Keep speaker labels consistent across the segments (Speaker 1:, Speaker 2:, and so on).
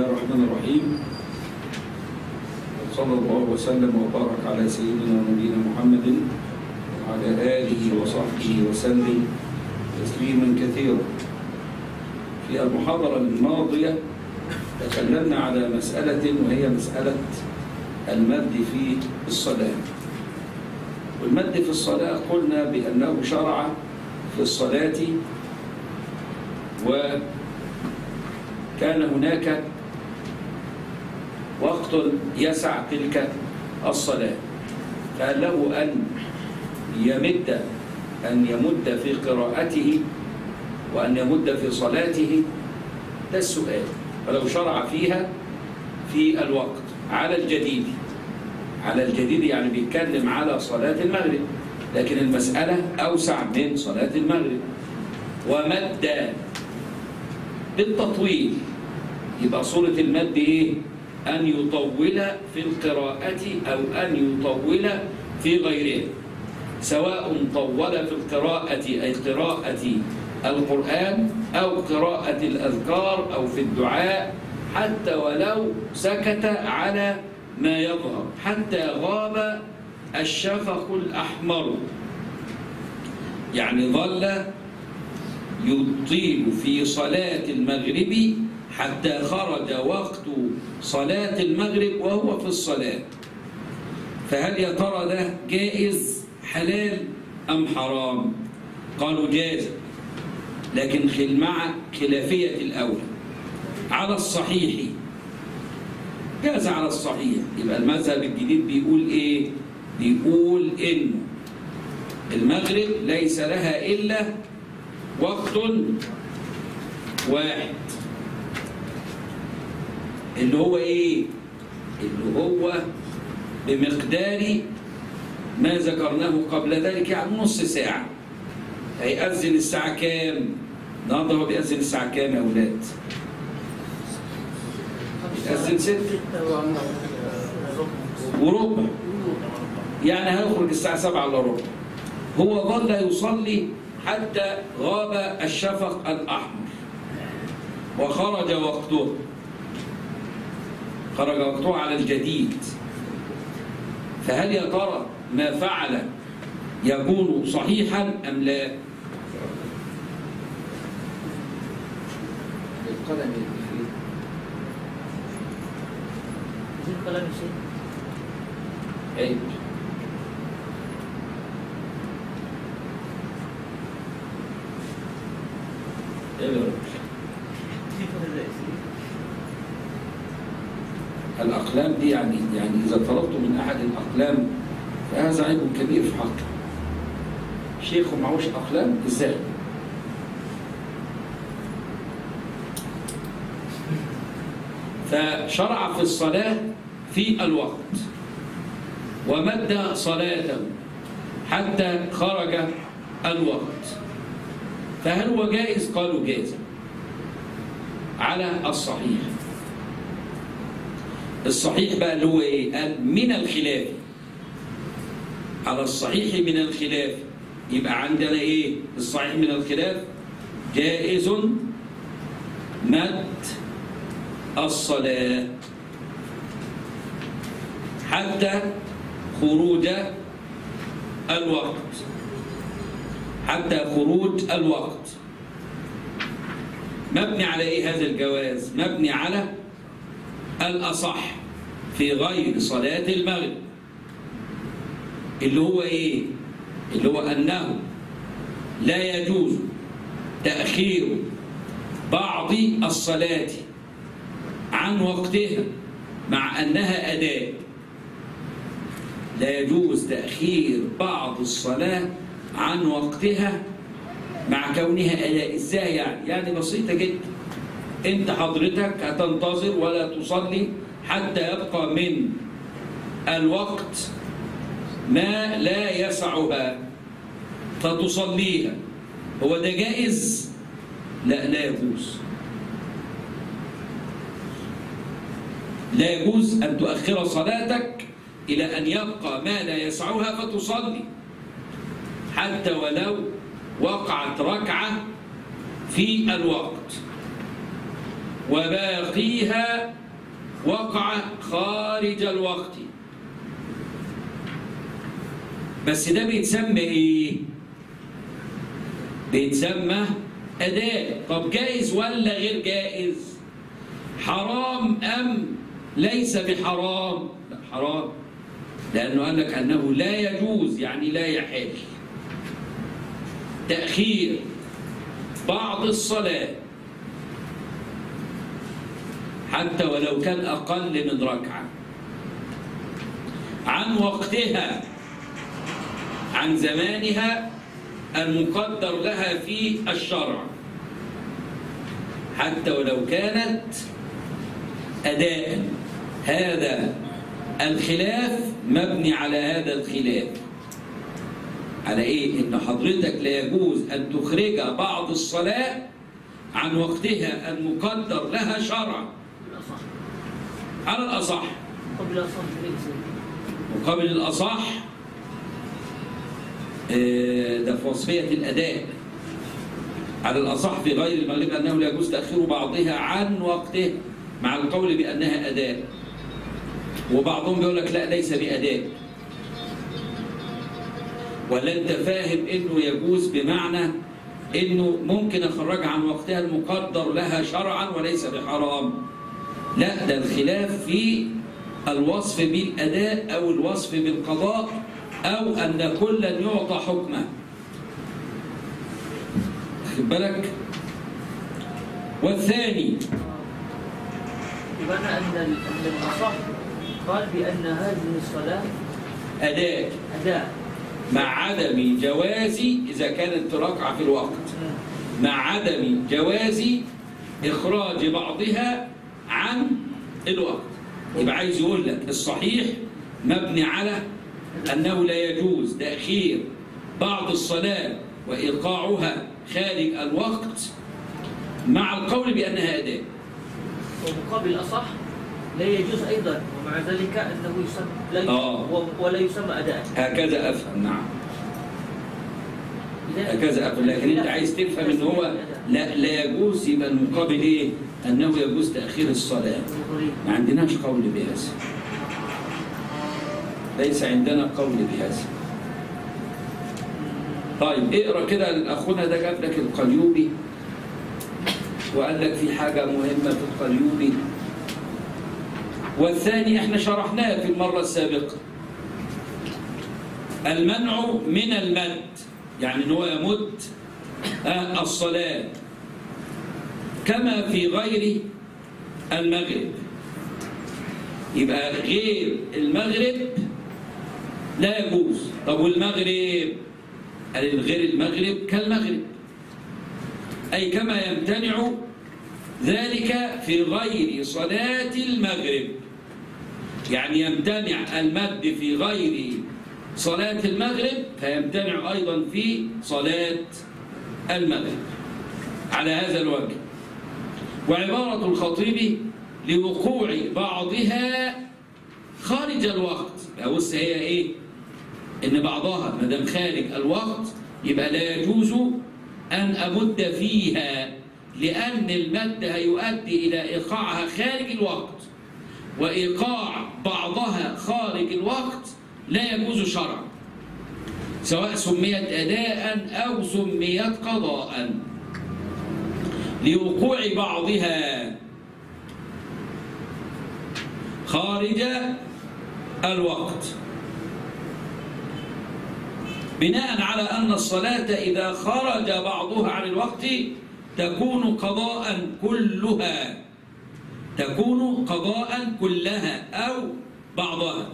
Speaker 1: الله الرحمن الرحيم وصلى الله وسلم وبارك على سيدنا ونبينا محمد وعلى آله وصحبه وسلم تسليما كثيرا في المحاضرة الماضية تكلمنا على مسألة وهي مسألة المد في الصلاة والمد في الصلاة قلنا بأنه شرع في الصلاة وكان هناك وقت يسع تلك الصلاة فهل له أن يمد أن يمد في قراءته وأن يمد في صلاته ده السؤال فلو شرع فيها في الوقت على الجديد على الجديد يعني بيتكلم على صلاة المغرب لكن المسألة أوسع من صلاة المغرب ومد بالتطويل يبقى صورة المد إيه؟ أن يطول في القراءة أو أن يطول في غيرها سواء طول في القراءة أي قراءة القرآن أو قراءة الأذكار أو في الدعاء حتى ولو سكت على ما يظهر حتى غاب الشفق الأحمر يعني ظل يطيل في صلاة المغرب حتى خرج وقت صلاة المغرب وهو في الصلاة فهل يا ترى ده جائز حلال أم حرام قالوا جائز لكن مع خلافية الأولى على الصحيح جاز على الصحيح يبقى المذهب الجديد بيقول ايه بيقول انه المغرب ليس لها الا وقت واحد اللي هو ايه اللي هو بمقدار ما ذكرناه قبل ذلك يعني نص ساعة هيأذن الساعة كام النهارده هو بيأذن الساعة كام يا أولاد بيأذن ستة وربع يعني هيخرج الساعة سبعة إلا ربع هو ظل يصلي حتى غاب الشفق الأحمر وخرج وقته خرج وقته على الجديد فهل يا ترى ما فعل يكون صحيحا أم لا القلم فيه
Speaker 2: القلم شيء
Speaker 1: عيب عيب يا رب. الأقلام دي يعني يعني إذا طلبت من أحد الأقلام فهذا عيب كبير في حقه شيخ معهوش أقلام إزاي؟ فشرع في الصلاة في الوقت ومد صلاته حتى خرج الوقت فهل هو جائز؟ قالوا جائز على الصحيح الصحيح بقى اللي هو ايه؟ قال من الخلاف على الصحيح من الخلاف يبقى عندنا ايه؟ الصحيح من الخلاف جائز مد الصلاة حتى خروج الوقت حتى خروج الوقت مبني على ايه هذا الجواز مبني على الأصح في غير صلاة المغرب اللي هو ايه اللي هو أنه لا يجوز تأخير بعض الصلاة عن وقتها مع أنها أداء لا يجوز تأخير بعض الصلاة عن وقتها مع كونها أداء إزاي يعني؟ يعني بسيطة جدا أنت حضرتك هتنتظر ولا تصلي حتى يبقى من الوقت ما لا يسعها فتصليها هو ده جائز؟ لا لا يجوز لا يجوز أن تؤخر صلاتك إلى أن يبقى ما لا يسعها فتصلي حتى ولو وقعت ركعة في الوقت وباقيها وقع خارج الوقت بس ده بيتسمى ايه بيتسمى اداء طب جائز ولا غير جائز حرام ام ليس بحرام لا حرام لانه قال لك انه لا يجوز يعني لا يحل تاخير بعض الصلاه حتى ولو كان اقل من ركعه عن وقتها عن زمانها المقدر لها في الشرع حتى ولو كانت أداء هذا الخلاف مبني على هذا الخلاف على ايه ان حضرتك لا يجوز ان تخرج بعض الصلاة عن وقتها المقدر لها شرعا
Speaker 2: الأصح
Speaker 1: على الأصح
Speaker 2: قبل الأصح ليس
Speaker 1: وقبل الأصح آه، ده في وصفية الأداء على الأصح في غير المغرب أنه لا يجوز تأخير بعضها عن وقته مع القول بأنها أداء وبعضهم بيقول لك لا ليس بأداء ولا أنت فاهم إنه يجوز بمعنى إنه ممكن أخرجها عن وقتها المقدر لها شرعا وليس بحرام لا ده الخلاف في الوصف بالأداء أو الوصف بالقضاء أو أن كلا يعطى حكمه خد بالك والثاني
Speaker 2: بمعنى أن ال- أن الأصح قال بأن هذه الصلاة
Speaker 1: أداء
Speaker 2: أداء
Speaker 1: مع عدم جواز إذا كانت ركعة في الوقت مع عدم جواز إخراج بعضها عن الوقت يبقى عايز يقول لك الصحيح مبني على أنه لا يجوز تأخير بعض الصلاة وإيقاعها خارج الوقت مع القول بأنها أداء
Speaker 2: ومقابل الأصح لا يجوز أيضا ومع ذلك أنه يسمى لا
Speaker 1: آه.
Speaker 2: و- ولا يسمى أداء
Speaker 1: هكذا أفهم نعم
Speaker 2: إذا-
Speaker 1: هكذا أفهم لكن أنت عايز تفهم أن هو لا, لا يجوز يبقى المقابل إيه؟ أنه يجوز تأخير الصلاة
Speaker 2: غريب.
Speaker 1: ما عندناش قول بهذا ليس عندنا قول بهذا طيب اقرا كده اخونا ده جاب لك القليوبي وقال لك في حاجه مهمه في القليوبي والثاني احنا شرحناه في المره السابقه المنع من المد يعني ان هو يمد آه، الصلاه كما في غير المغرب يبقى غير المغرب لا يجوز طب والمغرب قال غير المغرب كالمغرب أي كما يمتنع ذلك في غير صلاة المغرب يعني يمتنع المد في غير صلاة المغرب فيمتنع أيضا في صلاة المغرب على هذا الوجه وعبارة الخطيب لوقوع بعضها خارج الوقت يبقى بص هي ايه ان بعضها ما دام خارج الوقت يبقى لا يجوز ان امد فيها لان المد هيؤدي الى ايقاعها خارج الوقت وايقاع بعضها خارج الوقت لا يجوز شرعا سواء سميت اداء او سميت قضاء لوقوع بعضها خارج الوقت بناء على أن الصلاة إذا خرج بعضها عن الوقت تكون قضاء كلها تكون قضاء كلها أو بعضها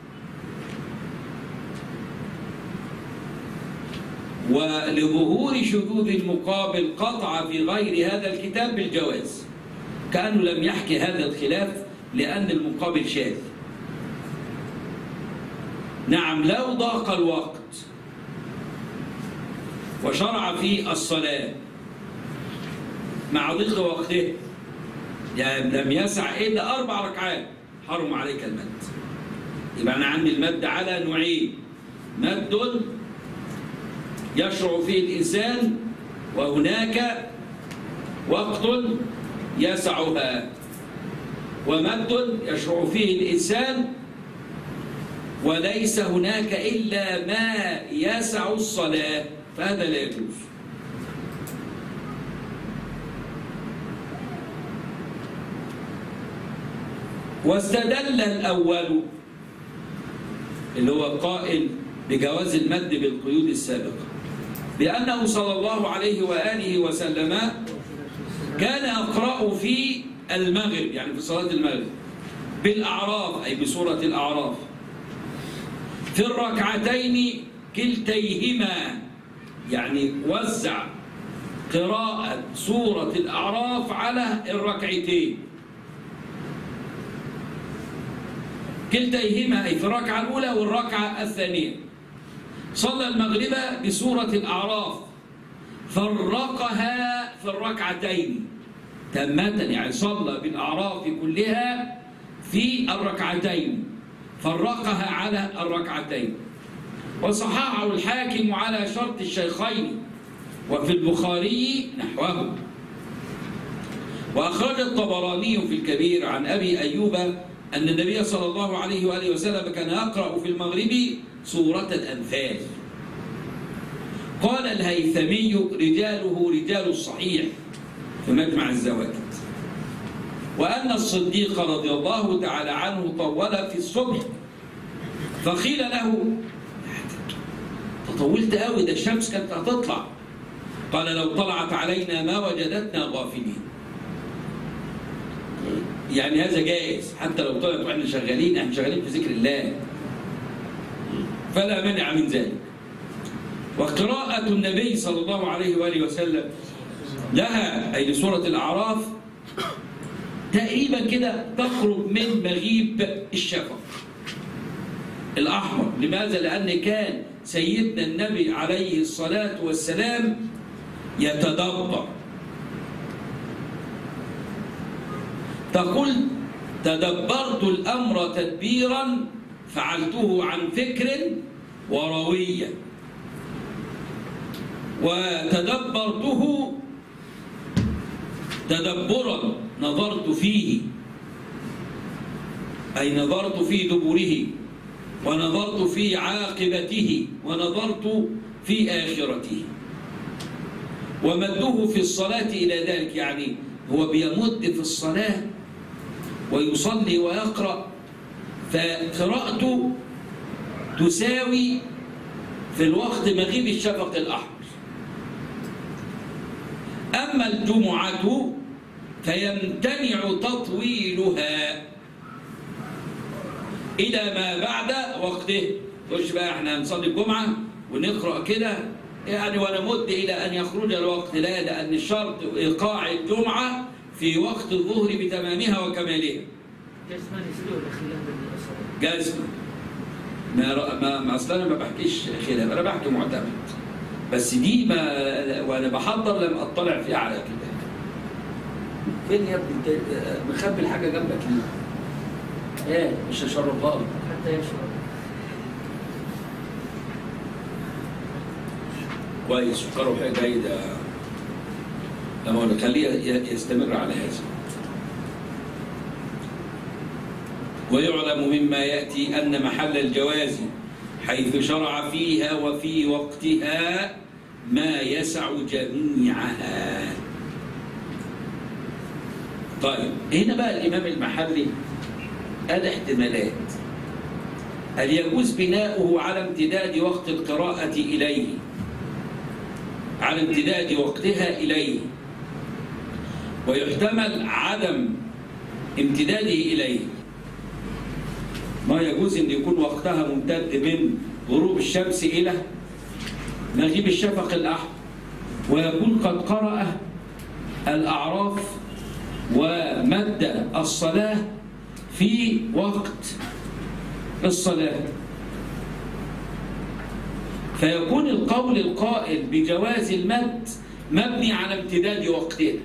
Speaker 1: ولظهور شذوذ المقابل قطع في غير هذا الكتاب بالجواز كأنه لم يحكي هذا الخلاف لأن المقابل شاذ نعم لو ضاق الوقت وشرع في الصلاة مع ضيق وقته يعني لم يسع إلا أربع ركعات حرم عليك المد يبقى أنا عندي المد على نوعين مد يشرع فيه الإنسان وهناك وقت يسعها ومد يشرع فيه الإنسان وليس هناك إلا ما يسع الصلاة فهذا لا يجوز واستدل الأول اللي هو قائل بجواز المد بالقيود السابقة بأنه صلى الله عليه وآله وسلم كان يقرأ في المغرب يعني في صلاة المغرب بالأعراف أي بسورة الأعراف في الركعتين كلتيهما يعني وزع قراءة سورة الأعراف على الركعتين كلتيهما أي في الركعة الأولى والركعة الثانية صلى المغرب بسورة الأعراف فرقها في الركعتين تامة يعني صلى بالأعراف كلها في الركعتين فرقها على الركعتين وصححه الحاكم على شرط الشيخين وفي البخاري نحوه وأخرج الطبراني في الكبير عن أبي أيوب أن النبي صلى الله عليه وآله وسلم كان يقرأ في المغرب سورة الأنفال قال الهيثمي رجاله رجال الصحيح في مجمع الزواجد وأن الصديق رضي الله تعالى عنه طول في الصبح فقيل له تطولت قوي ده الشمس كانت هتطلع قال لو طلعت علينا ما وجدتنا غافلين يعني هذا جائز حتى لو طلعت واحنا شغالين احنا شغالين في ذكر الله فلا مانع من ذلك وقراءة النبي صلى الله عليه وآله وسلم لها أي لسورة الأعراف تقريبا كده تقرب من مغيب الشفق الأحمر لماذا؟ لأن كان سيدنا النبي عليه الصلاة والسلام يتدبر تقول تدبرت الأمر تدبيرا فعلته عن فكر وروية وتدبرته تدبرا نظرت فيه أي نظرت في دبره ونظرت في عاقبته ونظرت في آخرته ومده في الصلاة إلى ذلك يعني هو بيمد في الصلاة ويصلي ويقرأ فقراءته تساوي في الوقت مغيب الشفق الأحمر أما الجمعة فيمتنع تطويلها إلى ما بعد وقته تقولش بقى احنا هنصلي الجمعة ونقرأ كده يعني ونمد إلى أن يخرج الوقت لا لأن الشرط إيقاع الجمعة في وقت الظهر بتمامها وكمالها
Speaker 2: جسمان يسلوه الخلاف بين الصلاة
Speaker 1: جزمة ما ما ما اصل انا ما بحكيش خلاف انا بحكي معتمد بس دي ما وانا بحضر لم اطلع فيها على كده فين يا ابني انت مخبي الحاجه جنبك ليه؟ ايه مش هشربها لك
Speaker 2: حتى يشرب
Speaker 1: كويس سكره حاجه جيده لما نخليه ي- يستمر على هذا ويعلم مما يأتي أن محل الجواز حيث شرع فيها وفي وقتها ما يسع جميعها طيب هنا بقى الإمام المحلي قال احتمالات هل يجوز بناؤه على امتداد وقت القراءة إليه على امتداد وقتها إليه ويحتمل عدم امتداده إليه ما يجوز أن يكون وقتها ممتد من غروب الشمس إلى مغيب الشفق الأحمر ويكون قد قرأ الأعراف ومد الصلاة في وقت الصلاة فيكون القول القائل بجواز المد مبني على امتداد وقته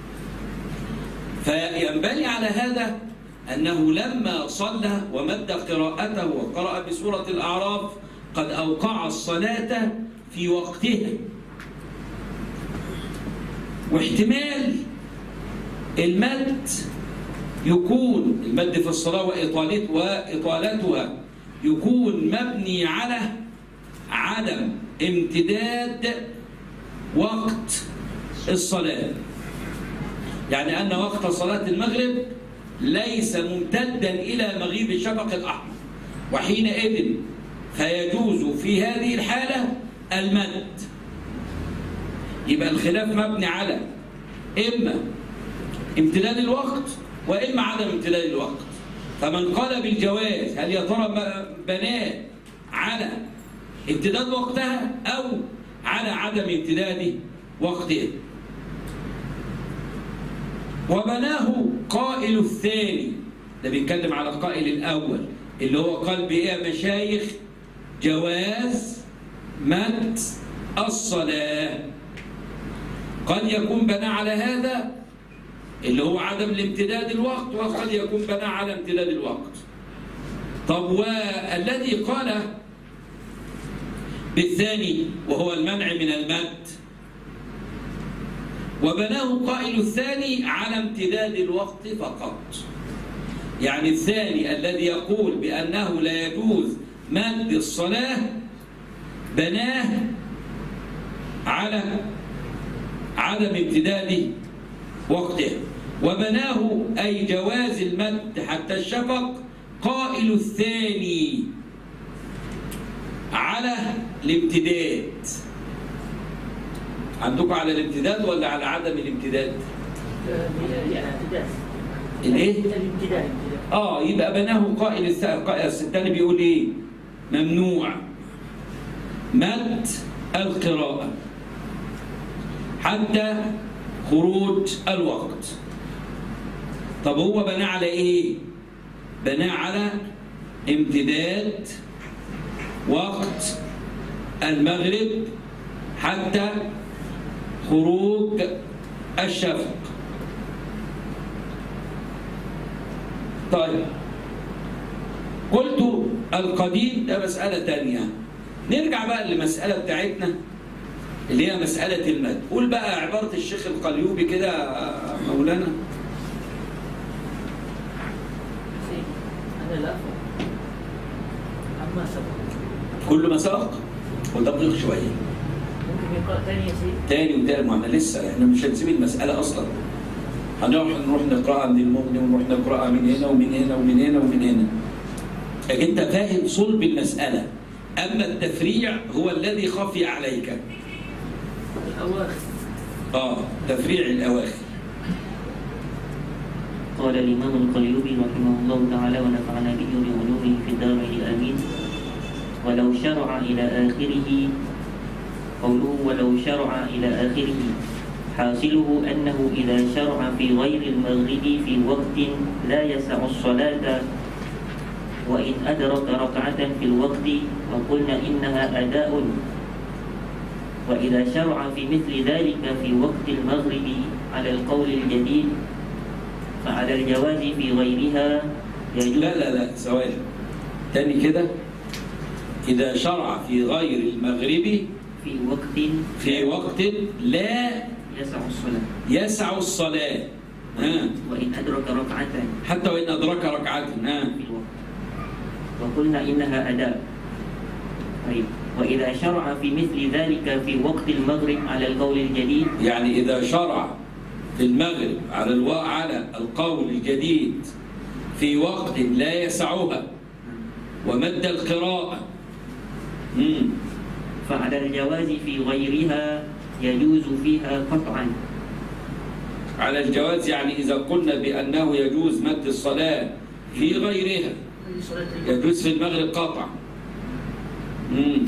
Speaker 1: فينبني على هذا أنه لما صلى ومد قراءته وقرأ بسورة الأعراف قد أوقع الصلاة في وقتها واحتمال المد يكون المد في الصلاة وإطالت وإطالتها يكون مبني على عدم امتداد وقت الصلاة يعني أن وقت صلاة المغرب ليس ممتدا إلى مغيب الشفق الأحمر وحينئذ فيجوز في هذه الحالة المد يبقى الخلاف مبني على إما امتداد الوقت وإما عدم امتداد الوقت فمن قال بالجواز هل يا ترى بناه على امتداد وقتها أو على عدم امتداد وقتها وبناه قائل الثاني ده بيتكلم على القائل الأول اللي هو قال بإيه يا مشايخ جواز مد الصلاة قد يكون بنى على هذا اللي هو عدم الامتداد الوقت وقد يكون بنى على امتداد الوقت طب والذي قال بالثاني وهو المنع من المد وبناه قائل الثاني على امتداد الوقت فقط يعني الثاني الذي يقول بأنه لا يجوز مد الصلاة بناه على عدم امتداد وقته وبناه أي جواز المد حتى الشفق قائل الثاني على الامتداد عندكم على الامتداد ولا على عدم الامتداد
Speaker 2: الامتداد
Speaker 1: الايه
Speaker 2: الامتداد
Speaker 1: اه يبقى بناه قائل الث- قائل الثاني بيقول ايه ممنوع مد القراءة حتى خروج الوقت طب هو بناه على ايه بناه على امتداد وقت المغرب حتى خروج الشفق طيب قلت القديم ده مسألة تانية نرجع بقى للمسألة بتاعتنا اللي هي مسألة المد قول بقى عبارة الشيخ القليوبي كده يا مولانا
Speaker 2: أنا لا أفهم عما سبق
Speaker 1: كل ما سبق ودقيق شوية
Speaker 2: ممكن يقرأ ثاني يا سيدي
Speaker 1: تاني وتالت ما احنا لسه احنا مش هنسيب المسألة أصلا هنروح نروح نقرأها من المغني ونروح نقرأها من هنا ومن هنا ومن هنا ومن هنا لكن أنت فاهم صلب المسألة أما التفريع هو الذي خفي عليك
Speaker 2: الأواخر
Speaker 1: آه تفريع الأواخر
Speaker 3: قال الإمام القيوبي رحمه الله تعالى ونفعنا به بعلومه في الدارين آمين ولو شرع إلى آخره قوله ولو شرع إلى آخره حاصله أنه إذا شرع في غير المغرب في وقت لا يسع الصلاة وإن أدرك ركعة في الوقت وقلنا إنها أداء وإذا شرع في مثل ذلك في وقت المغرب على القول الجديد فعلى الجواز في غيرها يجوز
Speaker 1: لا لا لا ثواني تاني كده إذا شرع في غير المغرب
Speaker 3: في وقت
Speaker 1: في وقت لا
Speaker 3: يسع الصلاة
Speaker 1: يسع الصلاة ها
Speaker 3: وإن أدرك ركعة
Speaker 1: حتى وإن أدرك ركعة ها
Speaker 3: في الوقت وقلنا إنها أداء طيب وإذا شرع في مثل ذلك في وقت المغرب على القول الجديد
Speaker 1: يعني إذا شرع في المغرب على الوا... على القول الجديد في وقت لا يسعها ومد القراءة مم.
Speaker 3: فعلى الجواز في غيرها يجوز فيها قطعا
Speaker 1: على الجواز يعني إذا قلنا بأنه يجوز مد الصلاة في غيرها
Speaker 2: هذه صلاة الجمعة
Speaker 1: يجوز في المغرب قطع مم.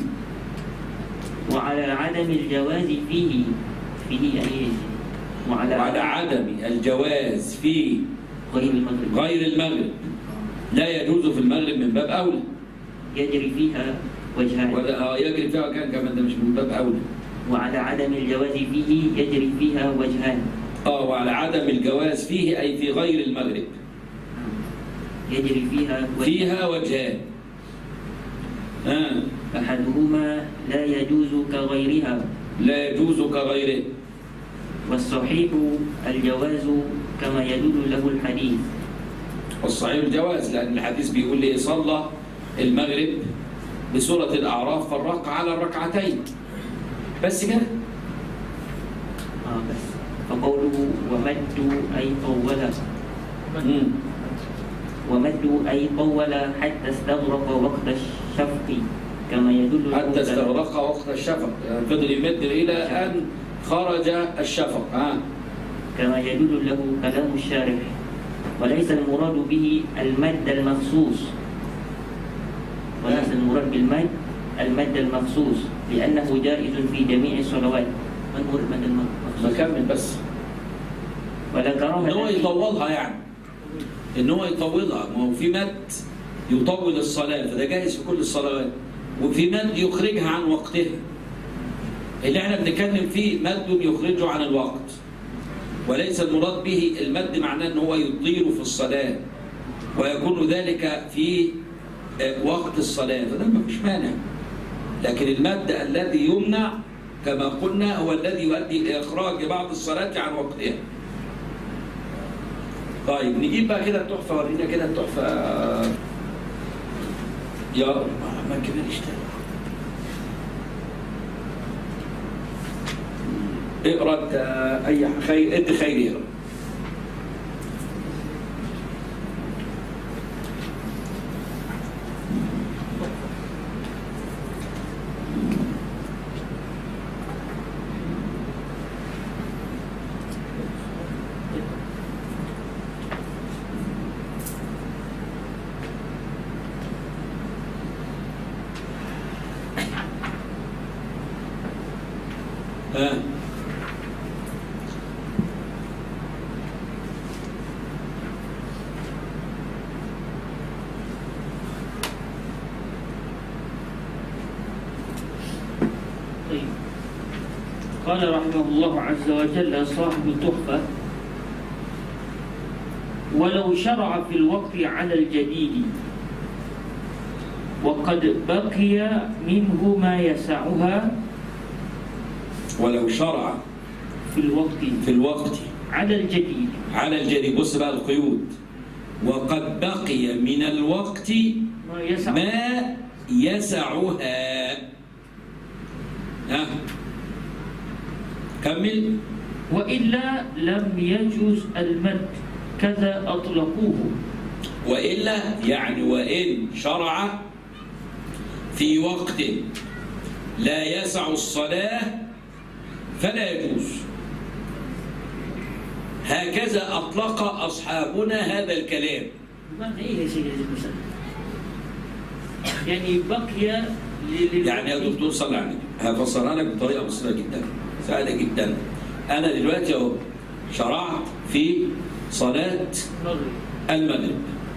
Speaker 3: وعلى عدم الجواز فيه فيه يعني وعلى
Speaker 1: وعلى عدم الجواز في
Speaker 3: غير المغرب
Speaker 1: غير المغرب لا يجوز في المغرب من باب أولى
Speaker 3: يجري فيها وجهان
Speaker 1: ولا آه يجري فيها كان كمان ده مش من باب أولى
Speaker 3: وعلى عدم الجواز فيه يجري فيها وجهان
Speaker 1: اه وعلى عدم الجواز فيه أي في غير المغرب
Speaker 3: يجري فيها وجهان
Speaker 1: فيها وجهان آه.
Speaker 3: أحدهما لا يجوز كغيرها
Speaker 1: لا يجوز كغيره
Speaker 3: والصحيح الجواز كما يدل له الحديث
Speaker 1: والصحيح الجواز لأن الحديث بيقول لي صلى المغرب بسورة الأعراف فرق على الركعتين بس كده
Speaker 3: آه بس فقوله ومد أي طول
Speaker 1: مم.
Speaker 3: ومد أي طول حتى استغرق وقت الشفق كما يدل له
Speaker 1: حتى
Speaker 3: كلام-
Speaker 1: استغرق وقت الشفق يعني فضل يمد إلى أن خرج الشفق ها
Speaker 3: كما يدل له كلام الشارح وليس المراد به المد المخصوص وليس المراد بالمد المد المخصوص لأنه جائز في جميع الصلوات ما المراد المد المخصوص
Speaker 1: بكمل بس
Speaker 3: ولا كراهة
Speaker 1: ان هو
Speaker 3: في-
Speaker 1: يطولها يعني ان هو يطولها ما هو في مد يطول الصلاه فده جائز في كل الصلوات وفي مد يخرجها عن وقتها اللي احنا بنتكلم فيه مد يخرجه عن الوقت وليس المراد به المد معناه ان هو يطيل في الصلاه ويكون ذلك في آه، وقت الصلاه فده ما فيش مانع لكن المد الذي يمنع كما قلنا هو الذي يؤدي الى اخراج بعض الصلاه عن وقتها طيب نجيب بقى كده التحفة ورينا كده التحفة يا ما كبرش تاني اقرا انت اي خير انت خير اقرا ها
Speaker 3: طيب قال رحمه الله عز وجل صاحب التحفة ولو شرع في الوقت على الجديد وقد بقي منه ما يسعها
Speaker 1: ولو شرع
Speaker 3: في الوقت
Speaker 1: في الوقت
Speaker 3: على الجديد
Speaker 1: على الجري بص بقى القيود وقد بقي من الوقت
Speaker 3: ما يسع
Speaker 1: ما يسعها ها كمل
Speaker 3: وإلا لم يجوز المد كذا أطلقوه
Speaker 1: وإلا يعني وإن شرع في وقت لا يسع الصلاة فلا يجوز هكذا أطلق أصحابنا هذا الكلام
Speaker 3: بمعنى إيه يا سيدي هذه المسألة؟ يعني بقي لل-
Speaker 1: يعني يا دكتور صلى على النبي هفسرها لك بطريقة بسيطة جدا سهلة جدا أنا دلوقتي أهو شرعت في صلاة
Speaker 3: المغرب
Speaker 1: المغرب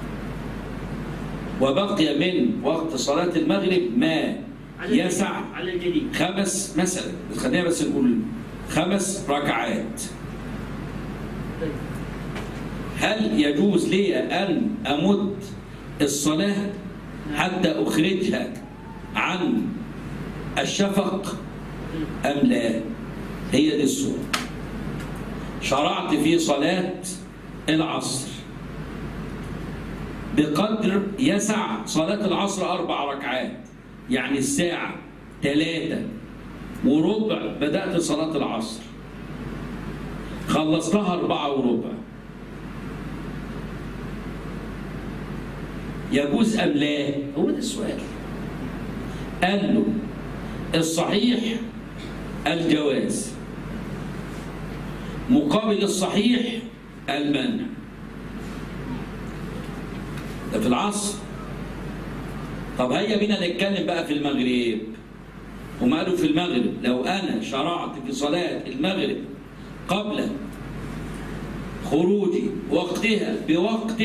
Speaker 1: وبقي من وقت صلاة المغرب ما
Speaker 3: على
Speaker 1: يسع
Speaker 3: الجديد- على الجديد
Speaker 1: خمس مثلا خلينا بس نقول خمس ركعات
Speaker 3: طيب
Speaker 1: هل يجوز لي أن أمد الصلاة حتى أخرجها عن الشفق أم لا هي دي الصورة شرعت في صلاة العصر بقدر يسع صلاة العصر أربع ركعات يعني الساعة ثلاثة وربع بدأت صلاة العصر خلصتها أربعة وربع يجوز أم لا؟ هو ده السؤال قال له الصحيح الجواز مقابل الصحيح المنع ده في العصر طب هيا بينا نتكلم بقى في المغرب هم قالوا في المغرب لو انا شرعت في صلاه المغرب قبل خروج وقتها بوقت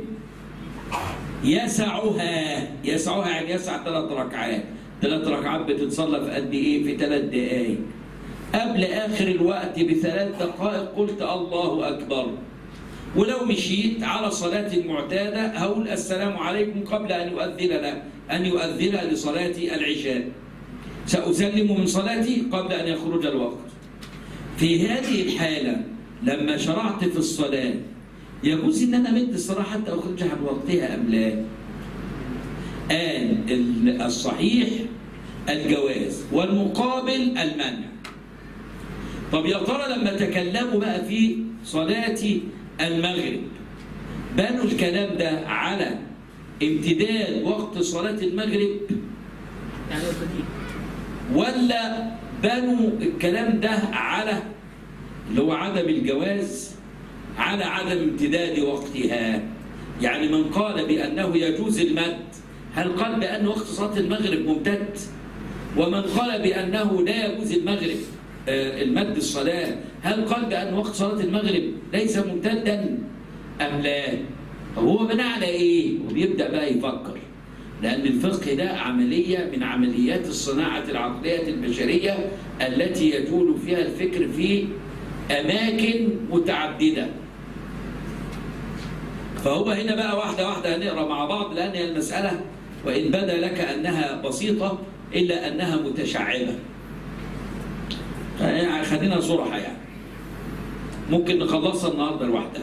Speaker 1: يسعها يسعها يعني يسع ثلاث ركعات ثلاث ركعات بتتصلى في قد ايه في ثلاث دقائق قبل اخر الوقت بثلاث دقائق قلت الله اكبر ولو مشيت على صلاة المعتادة هقول السلام عليكم قبل أن يؤذن له أن يؤذن لصلاة العشاء سأسلم من صلاتي قبل أن يخرج الوقت في هذه الحالة لما شرعت في الصلاة يجوز ان انا امد الصلاة حتى اخرجها عن وقتها ام لا؟ قال ال- الصحيح الجواز والمقابل المنع. طب يا ترى لما تكلموا بقى في صلاة المغرب بنوا الكلام ده على امتداد وقت صلاة المغرب
Speaker 2: يعني القديم
Speaker 1: ولا بنوا الكلام ده على اللي هو عدم الجواز على عدم امتداد وقتها يعني من قال بأنه يجوز المد هل قال بأن وقت صلاة المغرب ممتد ومن قال بأنه لا يجوز المغرب آه، المد الصلاة هل قال بأن وقت صلاة المغرب ليس ممتدا أم لا طب هو بناء على إيه وبيبدأ بقى يفكر لأن الفقه ده عملية من عمليات الصناعة العقلية البشرية التي يجول فيها الفكر في أماكن متعددة فهو هنا بقى واحدة واحدة هنقرا مع بعض لأن هي المسألة وإن بدا لك أنها بسيطة إلا أنها متشعبة يعني خلينا صرحة يعني ممكن نخلصها النهارده لوحدها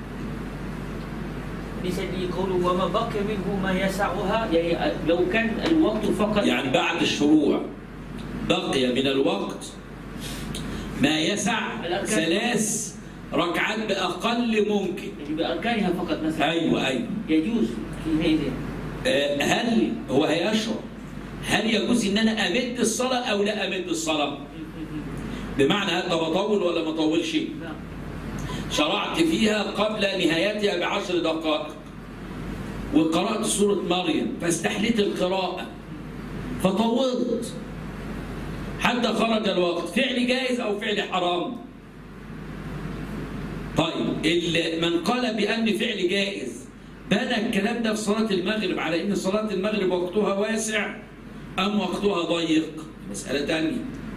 Speaker 2: لسيدي قوله وما بقي منه ما يسعها
Speaker 3: يعني لو كان الوقت فقط
Speaker 1: يعني بعد الشروع بقي من الوقت ما يسع
Speaker 2: الأركان.
Speaker 1: ثلاث ركعات بأقل ممكن
Speaker 3: يعني بأركانها فقط مثلا
Speaker 1: أيوة أيوة
Speaker 3: يجوز في هذه
Speaker 1: آه، هل هو هيشرع هل يجوز ان انا امد الصلاه او لا امد الصلاه بمعنى هل طب اطول ولا ما اطولش
Speaker 2: نعم
Speaker 1: شرعت فيها قبل نهايتها بعشر دقائق وقرأت سورة مريم فاستحليت القراءة فطولت حتى خرج الوقت فعل جائز أو فعل حرام طيب ال- من قال بأن فعل جائز بنى الكلام ده في صلاة المغرب على أن صلاة المغرب وقتها واسع أم وقتها ضيق مسألة تانية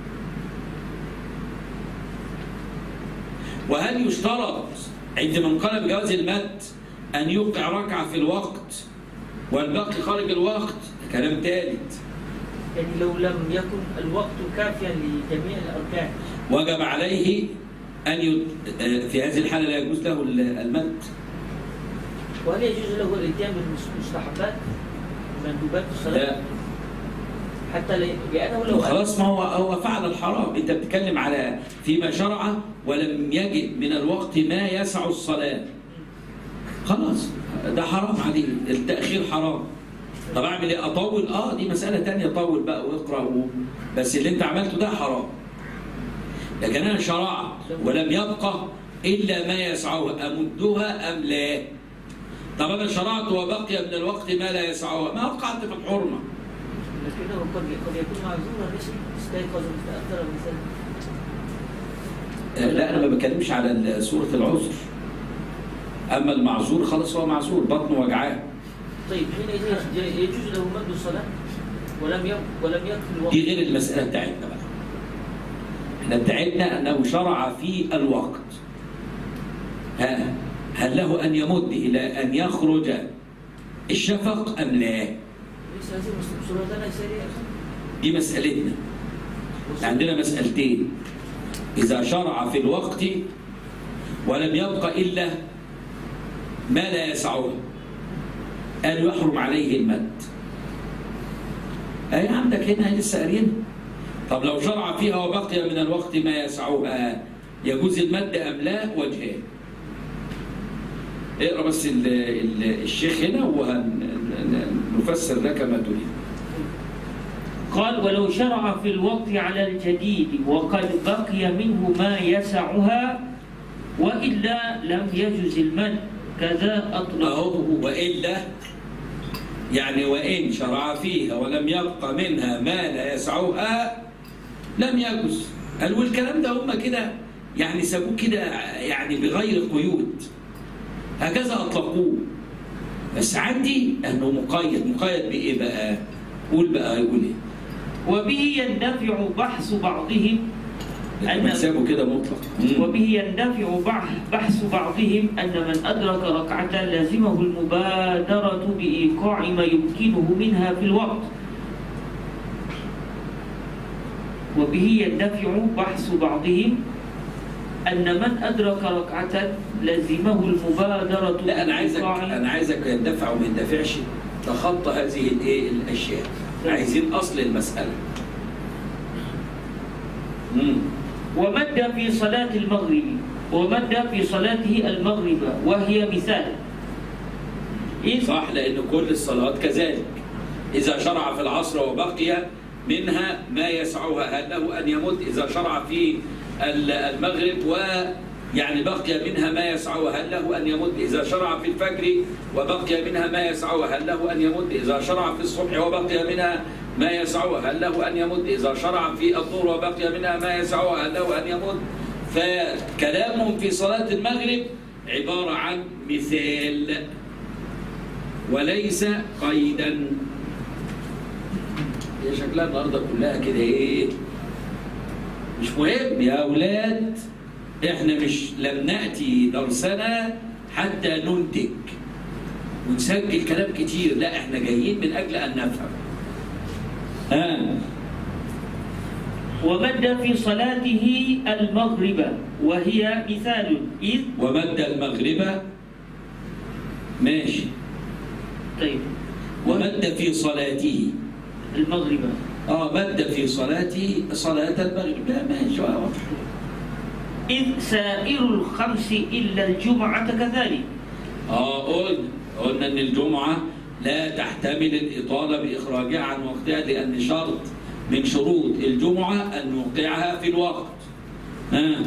Speaker 1: وهل يشترط عند من قال بجواز المد أن يوقع ركعة في الوقت والباقي خارج الوقت كلام ثالث
Speaker 2: يعني لو لم يكن الوقت كافيا لجميع الأركان
Speaker 1: وجب عليه أن يت... آه، في هذه الحالة لا يجوز له ال- المد
Speaker 2: وهل يجوز له الاتيان بالمستحبات مندوبات الصلاة
Speaker 1: لا
Speaker 2: حتى ل- لأنه لو
Speaker 1: خلاص ما هو هو فعل الحرام انت بتتكلم على فيما شرع ولم يجد من الوقت ما يسع الصلاة خلاص ده حرام عليه التأخير حرام طب اعمل ايه اطول اه دي مسألة تانية طول بقى واقرا و... بس اللي انت عملته ده حرام لكن انا شرعت ولم يبقى الا ما يسعها امدها ام لا طب انا شرعت وبقي من الوقت ما لا يسعها ما وقعت في الحرمه
Speaker 2: لكنه قد قد يكون معذورا ليش استيقظ متأخرا مثلا
Speaker 1: لا انا ما بتكلمش على سوره العذر اما المعذور خلاص هو معذور بطنه وجعاه
Speaker 2: طيب حينئذ يج- يجوز له مد الصلاة ولم يب ولم يكفي الوقت
Speaker 1: دي غير المساله بتاعتنا بقى احنا بتاعتنا انه شرع في الوقت ها هل له ان يمد الى ان يخرج الشفق ام لا
Speaker 2: ليس هذه مس- صورتنا سريعة
Speaker 1: دي مسالتنا عندنا مسألتين إذا شرع في الوقت ولم يبق إلا ما لا يسعه قال يحرم عليه المد أي عندك هنا لسه قاريين طب لو شرع فيها وبقي من الوقت ما يسعها يجوز المد أم لا وجهان اقرا بس ال ال الشيخ هنا وهنفسر لك ما تريد
Speaker 3: قال ولو شرع في الوقت على الجديد وقد بقي منه ما يسعها وإلا لم يجز المد كذا
Speaker 1: أهو
Speaker 3: أطلقه
Speaker 1: وإلا يعني وإن شرع فيها ولم يبق منها ما لا يسعها لم يجوز قال والكلام ده هم كده يعني سابوه كده يعني بغير قيود هكذا أطلقوه بس عندي أنه مقيد مقيد بإيه بقى؟ قول بقى يقول إيه؟
Speaker 3: وبه يندفع بحث بعضهم
Speaker 1: لما سابوا كده مطلق مم.
Speaker 3: وبه يندفع بح- بحث بعضهم أن من أدرك ركعة لازمه المبادرة بإيقاع ما يمكنه منها في الوقت وبه يندفع بحث بعضهم أن من أدرك ركعة لزمه المبادرة
Speaker 1: لا انا عايزك
Speaker 3: بالإيقاع.
Speaker 1: انا عايزك يندفع وما يندفعش تخطى هذه الايه الاشياء عايزين اصل المساله امم
Speaker 3: ومد في صلاة المغرب ومد في صلاته المغرب وهي مثال إذ
Speaker 1: صح لان كل الصلوات كذلك اذا شرع في العصر وبقي منها ما يسعها هل له ان يمد اذا شرع في ال- المغرب و يعني بقي منها ما يسعها هل له ان يمد اذا شرع في الفجر وبقي منها ما يسعها هل له ان يمد اذا شرع في الصبح وبقي منها ما يسعها هل له ان يمد اذا شرع في الظهر وبقي منها ما يسعها هل له ان يمد فكلامهم في صلاه المغرب عباره عن مثال وليس قيدا هي شكلها النهارده كلها كده ايه مش مهم يا اولاد احنا مش لم ناتي درسنا حتى ننتج ونسجل كلام كتير لا احنا جايين من اجل ان نفهم ها
Speaker 3: ومد في صلاته المغرب وهي مثال إذ
Speaker 1: ومد المغرب ماشي
Speaker 3: طيب
Speaker 1: ومد في صلاته
Speaker 3: المغرب
Speaker 1: اه مد في صلاته صلاة المغرب لا ماشي واضح
Speaker 3: إذ سائر الخمس إلا الجمعة كذلك
Speaker 1: اه قلنا قلنا ان الجمعة لا تحتمل الإطالة بإخراجها عن وقتها لأن شرط من شروط الجمعة أن نوقعها في الوقت آه.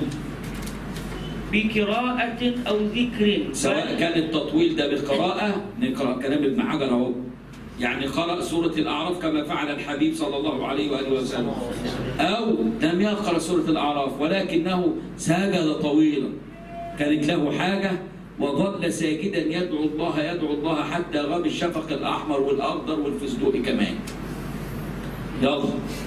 Speaker 3: بقراءة أو ذكر
Speaker 1: سواء كان التطويل ده بقراءة نقرأ كلام ابن حجر أهو يعني قرأ سورة الأعراف كما فعل الحبيب صلى الله عليه وآله وسلم أو لم يقرأ سورة الأعراف ولكنه سجد طويلا كانت له حاجة وظل ساجدا يدعو الله يدعو الله حتى غاب الشفق الأحمر والأخضر والفستق كمان يلا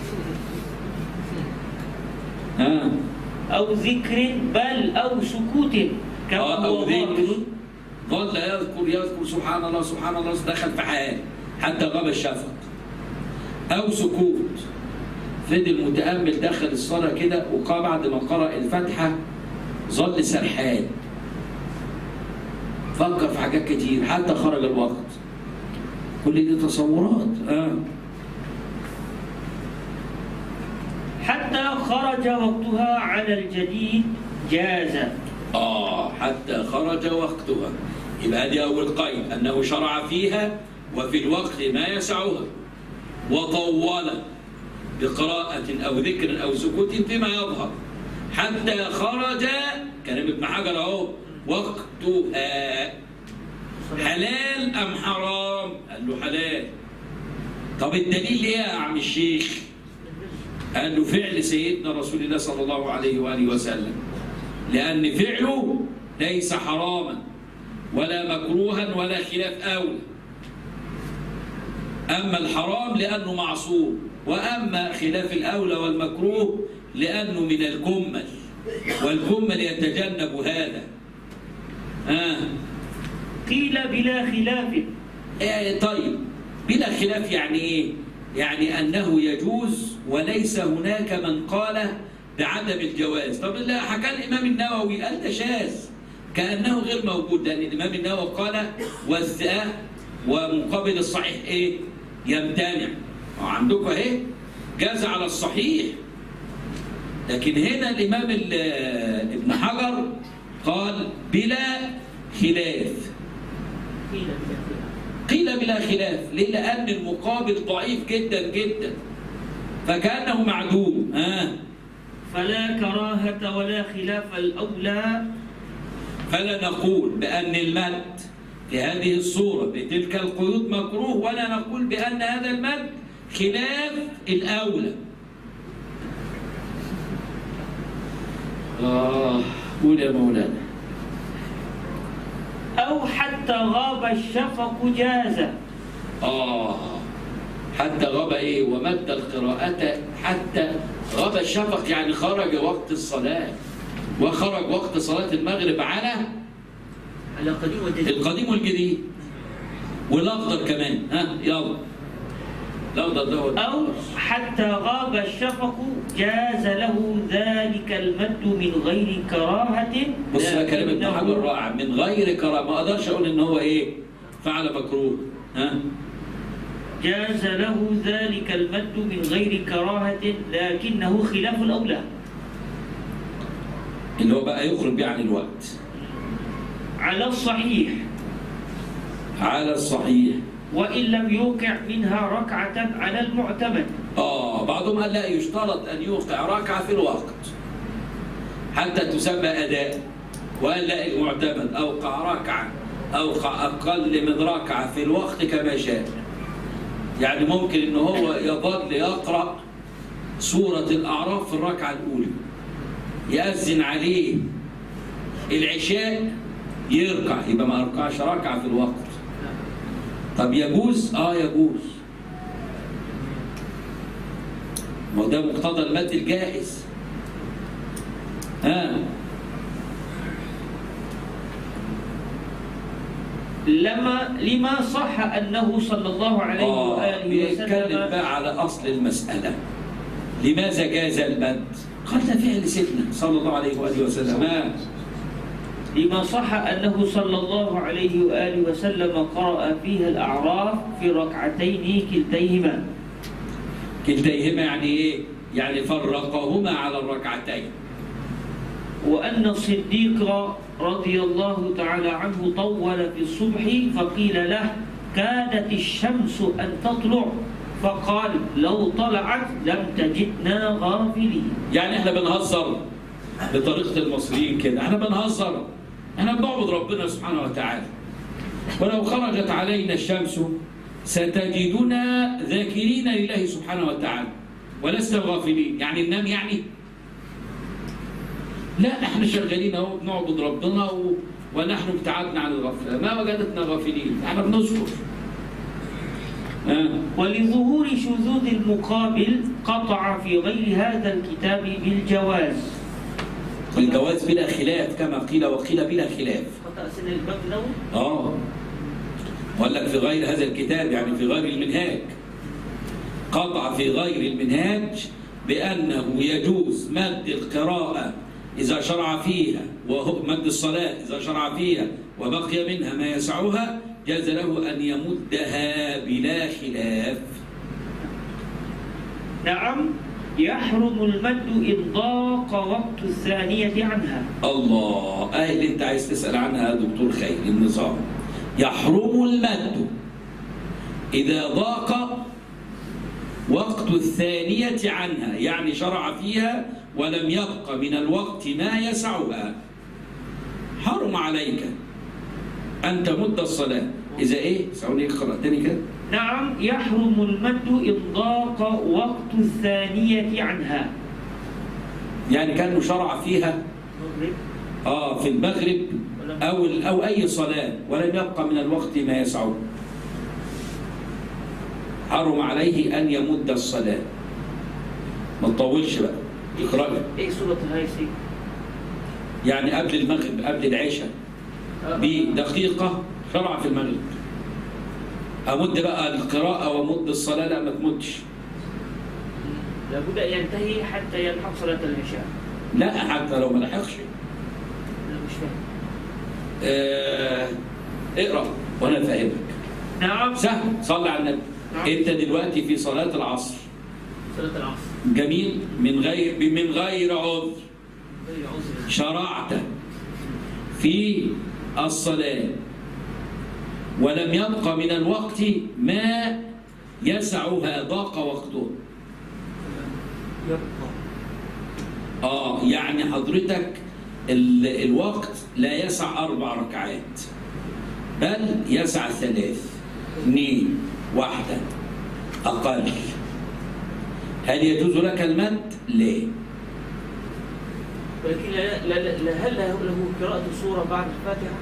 Speaker 1: ها
Speaker 3: أو ذكر بل أو سكوت كما
Speaker 1: آه،
Speaker 3: هو
Speaker 1: أو ذكر
Speaker 3: ظاهر
Speaker 1: ظل يذكر يذكر سبحان الله سبحان الله دخل في حال حتى غاب الشفق أو سكوت فضل متأمل دخل الصلاة كده وقام بعد ما قرأ الفاتحة ظل سرحان فكر في حاجات كتير حتى خرج الوقت كل دي تصورات آه.
Speaker 3: حتى خرج وقتها على الجديد جاز
Speaker 1: آه حتى خرج وقتها يبقى دي أول قيد أنه شرع فيها وفي الوقت ما يسعها وطول بقراءة أو ذكر أو سكوت فيما يظهر حتى خرج كلام ابن حجر أهو وقتها حلال أم حرام؟ قال له حلال طب الدليل إيه يا عم الشيخ؟ قال له فعل سيدنا رسول الله صلى الله عليه وآله وسلم لأن فعله ليس حراما ولا مكروها ولا خلاف أولى أما الحرام لأنه معصوم وأما خلاف الأولى والمكروه لأنه من الكمل والكمل يتجنب هذا آه.
Speaker 3: قيل بلا خلاف
Speaker 1: إيه طيب بلا خلاف يعني ايه؟ يعني انه يجوز وليس هناك من قال بعدم الجواز، طب لا حكى الامام النووي قال ده شاذ كانه غير موجود لان الامام النووي قال والثاء ومقابل الصحيح ايه؟ يمتنع أهو عندكم اهي جاز على الصحيح لكن هنا الامام ال- ابن حجر قال بلا خلاف
Speaker 3: قيل بلا خلاف
Speaker 1: قيل بلا خلاف ليه لأن المقابل ضعيف جدا جدا فكأنه معدوم آه.
Speaker 3: فلا كراهة ولا خلاف الأولى
Speaker 1: فلا نقول بأن المد في هذه الصورة بتلك القيود مكروه ولا نقول بأن هذا المد خلاف الأولى آه قول يا مولانا
Speaker 3: أو حتى غاب الشفق جاز
Speaker 1: آه حتى غاب إيه ومد القراءة حتى غاب الشفق يعني خرج وقت الصلاة وخرج وقت صلاة المغرب على
Speaker 2: على قديم وجديد
Speaker 1: القديم والجديد والأخضر كمان ها يلا لا ضده
Speaker 3: أو حتى غاب الشفق جاز له ذلك المد من غير كراهة
Speaker 1: بص بقى كلام ابن
Speaker 3: لكنه-
Speaker 1: حجر رائع من غير كرامه ما اقدرش اقول ان هو ايه فعل مكروه ها
Speaker 3: جاز له ذلك المد من غير كراهة لكنه خلاف الأولى
Speaker 1: اللي هو بقى يخرج بيه عن الوقت
Speaker 3: على الصحيح
Speaker 1: على الصحيح
Speaker 3: وإن لم يوقع منها ركعة على المعتمد
Speaker 1: اه بعضهم قال لا يشترط ان يوقع ركعه في الوقت حتى تسمى اداء وقال لا المعتمد اوقع ركعه اوقع اقل من ركعه في الوقت كما شاء يعني ممكن ان هو يظل يقرا سوره الاعراف في الركعه الاولى يأذن عليه العشاء يركع يبقى ما اركعش ركعه في الوقت طب يجوز اه يجوز ما هو ده مقتضى المد الجائز ها
Speaker 3: لما لما صح أنه صلى الله عليه
Speaker 1: اه
Speaker 3: وآله
Speaker 1: بيتكلم
Speaker 3: وسلم
Speaker 1: بقى على اصل المساله لماذا جاز المد قال ده فعل سيدنا صلى الله عليه واله وسلم آه.
Speaker 3: لما صح أنه صلى الله عليه وآله وسلم قرأ فيها الأعراف في ركعتين كلتيهما
Speaker 1: كلتيهما يعني ايه يعني فرقهما على الركعتين
Speaker 3: وأن الصديق رضي الله تعالى عنه طول في الصبح فقيل له كادت الشمس أن تطلع فقال لو طلعت لم تجدنا غافلين
Speaker 1: يعني احنا بنهزر بطريقه المصريين كده احنا بنهزر احنا بنعبد ربنا سبحانه وتعالى ولو خرجت علينا الشمس ستجدنا ذاكرين لله سبحانه وتعالى ولسنا غافلين يعني ننام يعني لا احنا شغالين اهو بنعبد ربنا و... ونحن ابتعدنا عن الغفله ما وجدتنا غافلين احنا بنذكر آه.
Speaker 3: ولظهور شذوذ المقابل قطع في غير هذا الكتاب بالجواز
Speaker 1: الجواز بلا خلاف كما قيل وقيل بلا خلاف
Speaker 3: خطأ سن الباب الأول
Speaker 1: اه وقال لك في غير هذا الكتاب يعني في غير المنهاج قطع في غير المنهاج بأنه يجوز مد القراءة إذا شرع فيها وهو مد الصلاة إذا شرع فيها وبقي منها ما يسعها جاز له أن يمدها بلا خلاف
Speaker 3: نعم يحرم المد إن ضاق وقت الثانية عنها
Speaker 1: الله آه اللي أنت عايز تسأل عنها يا دكتور خير النظام يحرم المد إذا ضاق وقت الثانية عنها يعني شرع فيها ولم يبق من الوقت ما يسعها حرم عليك أن تمد الصلاة إذا إيه؟ سعوني اقرأ تاني كده
Speaker 3: نعم يحرم المد إن ضاق وقت الثانية عنها
Speaker 1: يعني كانوا شرع فيها
Speaker 3: مغرب
Speaker 1: آه في المغرب أو أو أي صلاة ولم يبق من الوقت ما يسعه حرم عليه أن يمد الصلاة ما تطولش بقى اقرأ
Speaker 3: إيه سورة الهيسي
Speaker 1: يعني قبل المغرب قبل العشاء بدقيقة شرع في المغرب أمد بقى القراءة ومد الصلاة لا ما تمدش
Speaker 3: لابد أن ينتهي حتى يلحق صلاة العشاء
Speaker 1: لا حتى لو ما لحقش
Speaker 3: أنا مش فاهم
Speaker 1: آه اقرأ وأنا فاهمك
Speaker 3: نعم
Speaker 1: سهل صلي على النبي
Speaker 3: نعم.
Speaker 1: أنت دلوقتي في صلاة العصر
Speaker 3: صلاة العصر
Speaker 1: جميل من غير من غير عذر
Speaker 3: غير عذر
Speaker 1: شرعت في الصلاة ولم يبق من الوقت ما يسعها ضاق وقته
Speaker 3: يبقى
Speaker 1: اه يعني حضرتك ال الوقت لا يسع أربع ركعات بل يسع ثلاث اثنين واحدة أقل هل يجوز لك المد؟ لا
Speaker 3: ولكن لا لا لا هل له له قراءة سورة بعد الفاتحة؟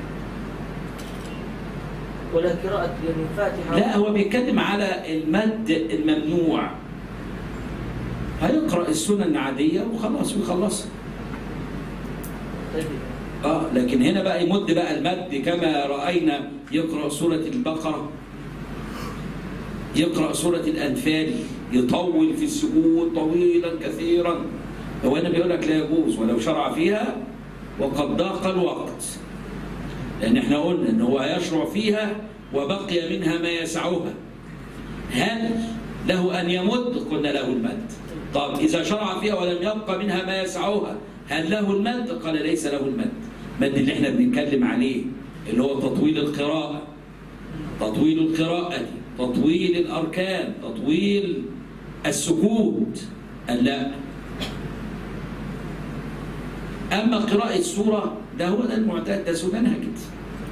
Speaker 3: ولا قراءة يعني الفاتحة؟
Speaker 1: لا هو بيتكلم على المد الممنوع هيقرأ السنن عادية وخلاص ويخلصها
Speaker 3: طيب
Speaker 1: اه لكن هنا بقى يمد بقى المد كما رأينا يقرأ سورة البقرة يقرأ سورة الأنفال يطول في السجود طويلا كثيرا هو هنا بيقول لك لا يجوز ولو شرع فيها وقد ضاق الوقت لأن احنا قلنا إن هو هيشرع فيها وبقي منها ما يسعها هل له أن يمد قلنا له المد طب إذا شرع فيها ولم يبقى منها ما يسعها هل له المد قال ليس له المد المد اللي احنا بنتكلم عليه اللي هو تطويل القراءة تطويل القراءة تطويل الأركان تطويل السكوت لا أما قراءة السورة ده هو ده المعتاد ده سننها كده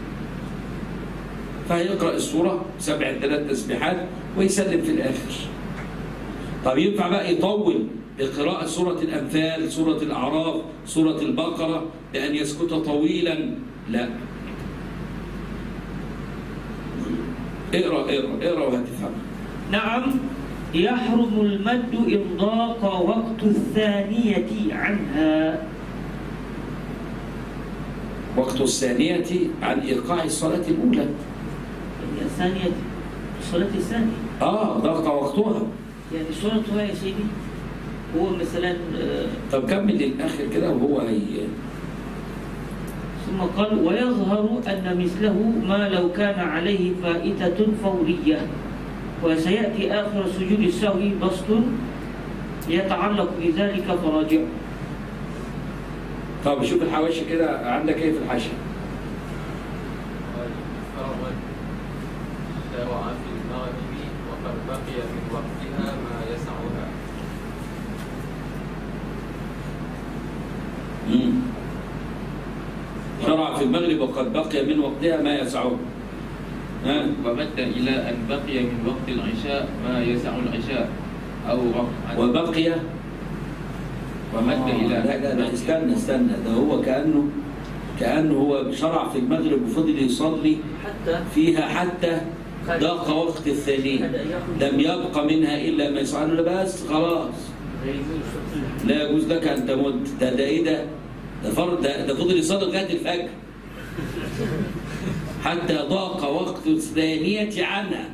Speaker 1: فهيقرأ السورة سبع ثلاث تسبيحات ويسلم في الآخر طب ينفع بقى يطول بقراءة سورة الأنفال سورة الأعراف سورة البقرة بأن يسكت طويلا لا اقرأ اقرأ اقرأ وهتفهم
Speaker 2: نعم يحرم المد إن ضاق وقت الثانية عنها
Speaker 1: وقت الثانية عن إيقاع الصلاة الأولى
Speaker 2: يعني الثانية الصلاة الثانية
Speaker 1: آه ضاق وقتها
Speaker 2: يعني صورتها يا سيدي هو مثلا آه،
Speaker 1: طب كمل للآخر كده وهو هي
Speaker 2: ثم قال ويظهر أن مثله ما لو كان عليه فائتة فورية وسيأتي آخر سجود السهو بسط يتعلق بذلك فراجعه
Speaker 1: طب شوف الحواشي كده عندك ايه في الحاشية
Speaker 4: فرغت شرع في المغرب وقد بقي من وقتها ما يسعها
Speaker 1: مم. شرع في المغرب وقد بقي من وقتها ما يسعه ها
Speaker 4: ومد إلى أن بقي من وقت العشاء ما يسع العشاء أو رفعا
Speaker 1: وبقي
Speaker 4: ومد
Speaker 1: آه،
Speaker 4: إلى
Speaker 1: لا لا لا استنى استنى ده هو كأنه كأنه هو شرع في المغرب وفضل يصلي
Speaker 2: حتى
Speaker 1: فيها حتى ضاق وقت الثانية لم يبق منها إلا ما يسعى له بس خلاص لا يجوز لك أن تمد ده ده إيه ده؟ ده فرض ده, ده فضل يصلي لغاية الفجر حتى ضاق وقت الثانية عنها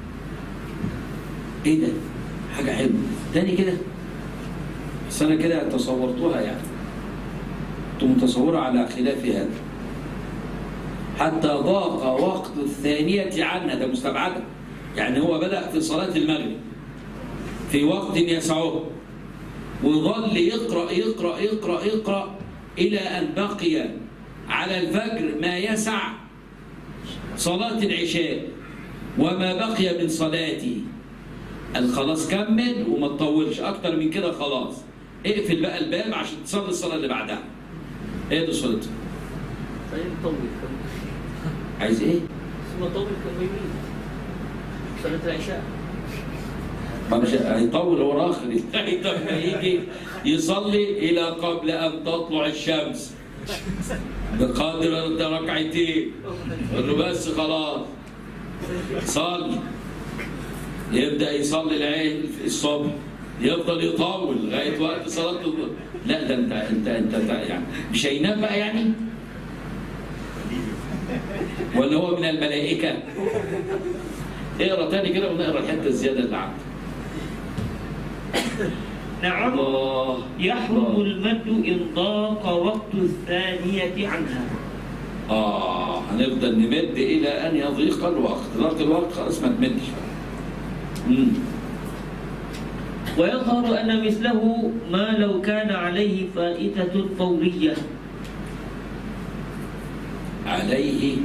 Speaker 1: إيه ده؟ حاجة حلوة تاني كده بس أنا كده تصورتها يعني كنت متصورة على خلاف هذا حتى ضاق وقت الثانية عنها ده مستبعدة يعني هو بدأ في صلاة المغرب في وقت يسعه وظل يقرأ يقرأ يقرأ يقرأ إلى أن بقي على الفجر ما يسع صلاة العشاء وما بقي من صلاته قال خلاص كمل وما تطولش أكتر من كده خلاص اقفل بقى الباب عشان تصلي الصلاة اللي بعدها ايه دي صلاتها
Speaker 2: طيب طول
Speaker 1: عايز ايه؟
Speaker 2: ثم طول كما يريد صلاة العشاء
Speaker 1: ما مش هيطول هو راخر لما يجي يصلي الى قبل ان تطلع الشمس بقدر ركعتين قال له بس خلاص صلي يبدا يصلي العين الصبح يفضل يطول لغايه وقت صلاه الظهر لا ده انت انت انت, انت يعني مش هينام بقى يعني ولا هو من الملائكه اقرا تاني كده ونقرا الحته الزياده اللي عندك
Speaker 2: نعم
Speaker 1: الله
Speaker 2: يحرم المد إن ضاق وقت الثانية عنها
Speaker 1: آه هنفضل نمد إلى أن يضيق الوقت ضاق الوقت خلاص ما تمدش مم.
Speaker 2: ويظهر أن مثله ما لو كان عليه فائتة فورية
Speaker 1: عليه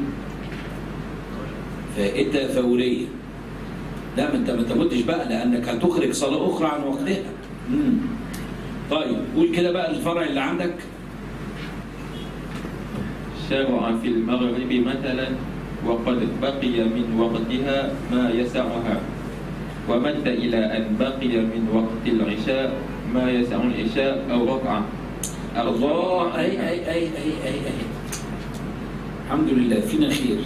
Speaker 1: فائتة فورية لا ما انت ما تمدش بقى لأنك هتخرج صلاة أخرى عن وقتها مم. طيب قول كده بقى الفرع اللي عندك
Speaker 4: شرع في المغرب مثلا وقد بقي من وقتها ما يسعها ومد إلى أن بقي من وقت العشاء ما يسع العشاء أو ركعة أو
Speaker 1: الله
Speaker 4: صلاة
Speaker 1: أي أي أي أي أي أي الحمد لله فينا خير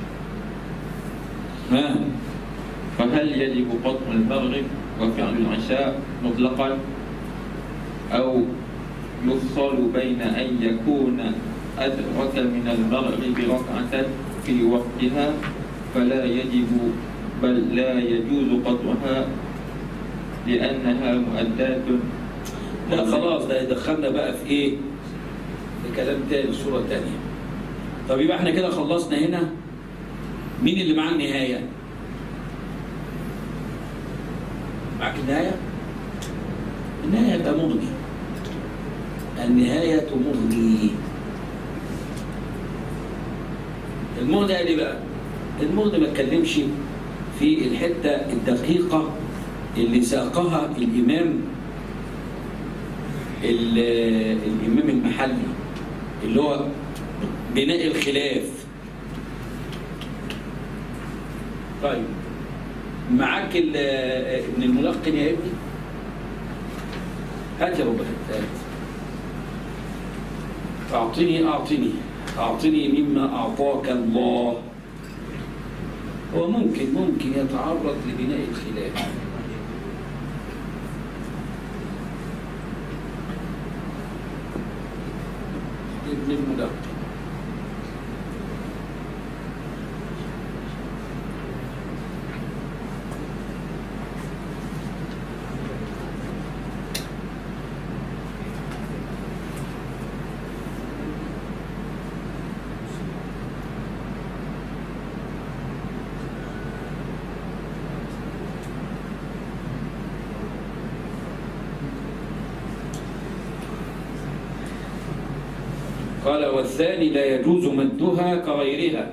Speaker 1: ها
Speaker 4: فهل يجب قطع المغرب وفعل العشاء مطلقا أو يفصل بين أن يكون أدرك من المغرب ركعة في وقتها فلا يجب بل لا يجوز قطعها لأنها مؤداة
Speaker 1: لا خلاص ده دخلنا بقى في ايه في كلام تاني صورة تانية طب يبقى احنا كده خلصنا هنا مين اللي معاه النهاية معاك النهاية النهاية يبقى مغني النهاية مغني المغني قال ايه بقى المغني ما اتكلمش في الحتة الدقيقة اللي ساقها الإمام ال- الإمام المحلي اللي هو بناء الخلاف طيب معاك ال- ابن الملقن يا ابني هات يا بابا هات أعطني أعطني أعطني مما أعطاك الله هو ممكن ممكن يتعرض لبناء الخلاف ابن الملقن قال والثاني لا يجوز مدها كغيرها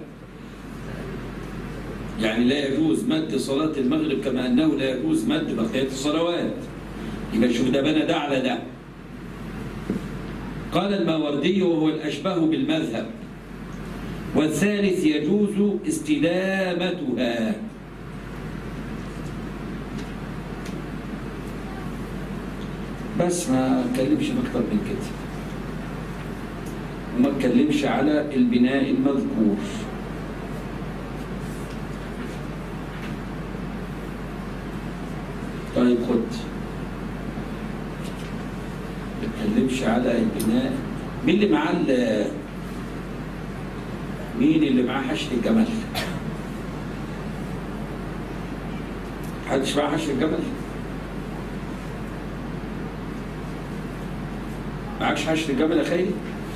Speaker 1: يعني لا يجوز مد صلاة المغرب كما أنه لا يجوز مد بقية الصلوات يبقى شوف ده بنى ده على ده قال الماوردي وهو الأشبه بالمذهب والثالث يجوز استدامتها بس ما اتكلمش بأكتر من كده وما اتكلمش على البناء المذكور طيب خد ما اتكلمش على البناء مين اللي معاه ال- مين اللي معاه حشر الجمل حدش معاه حشر الجمل معكش حشر الجمل يا خيري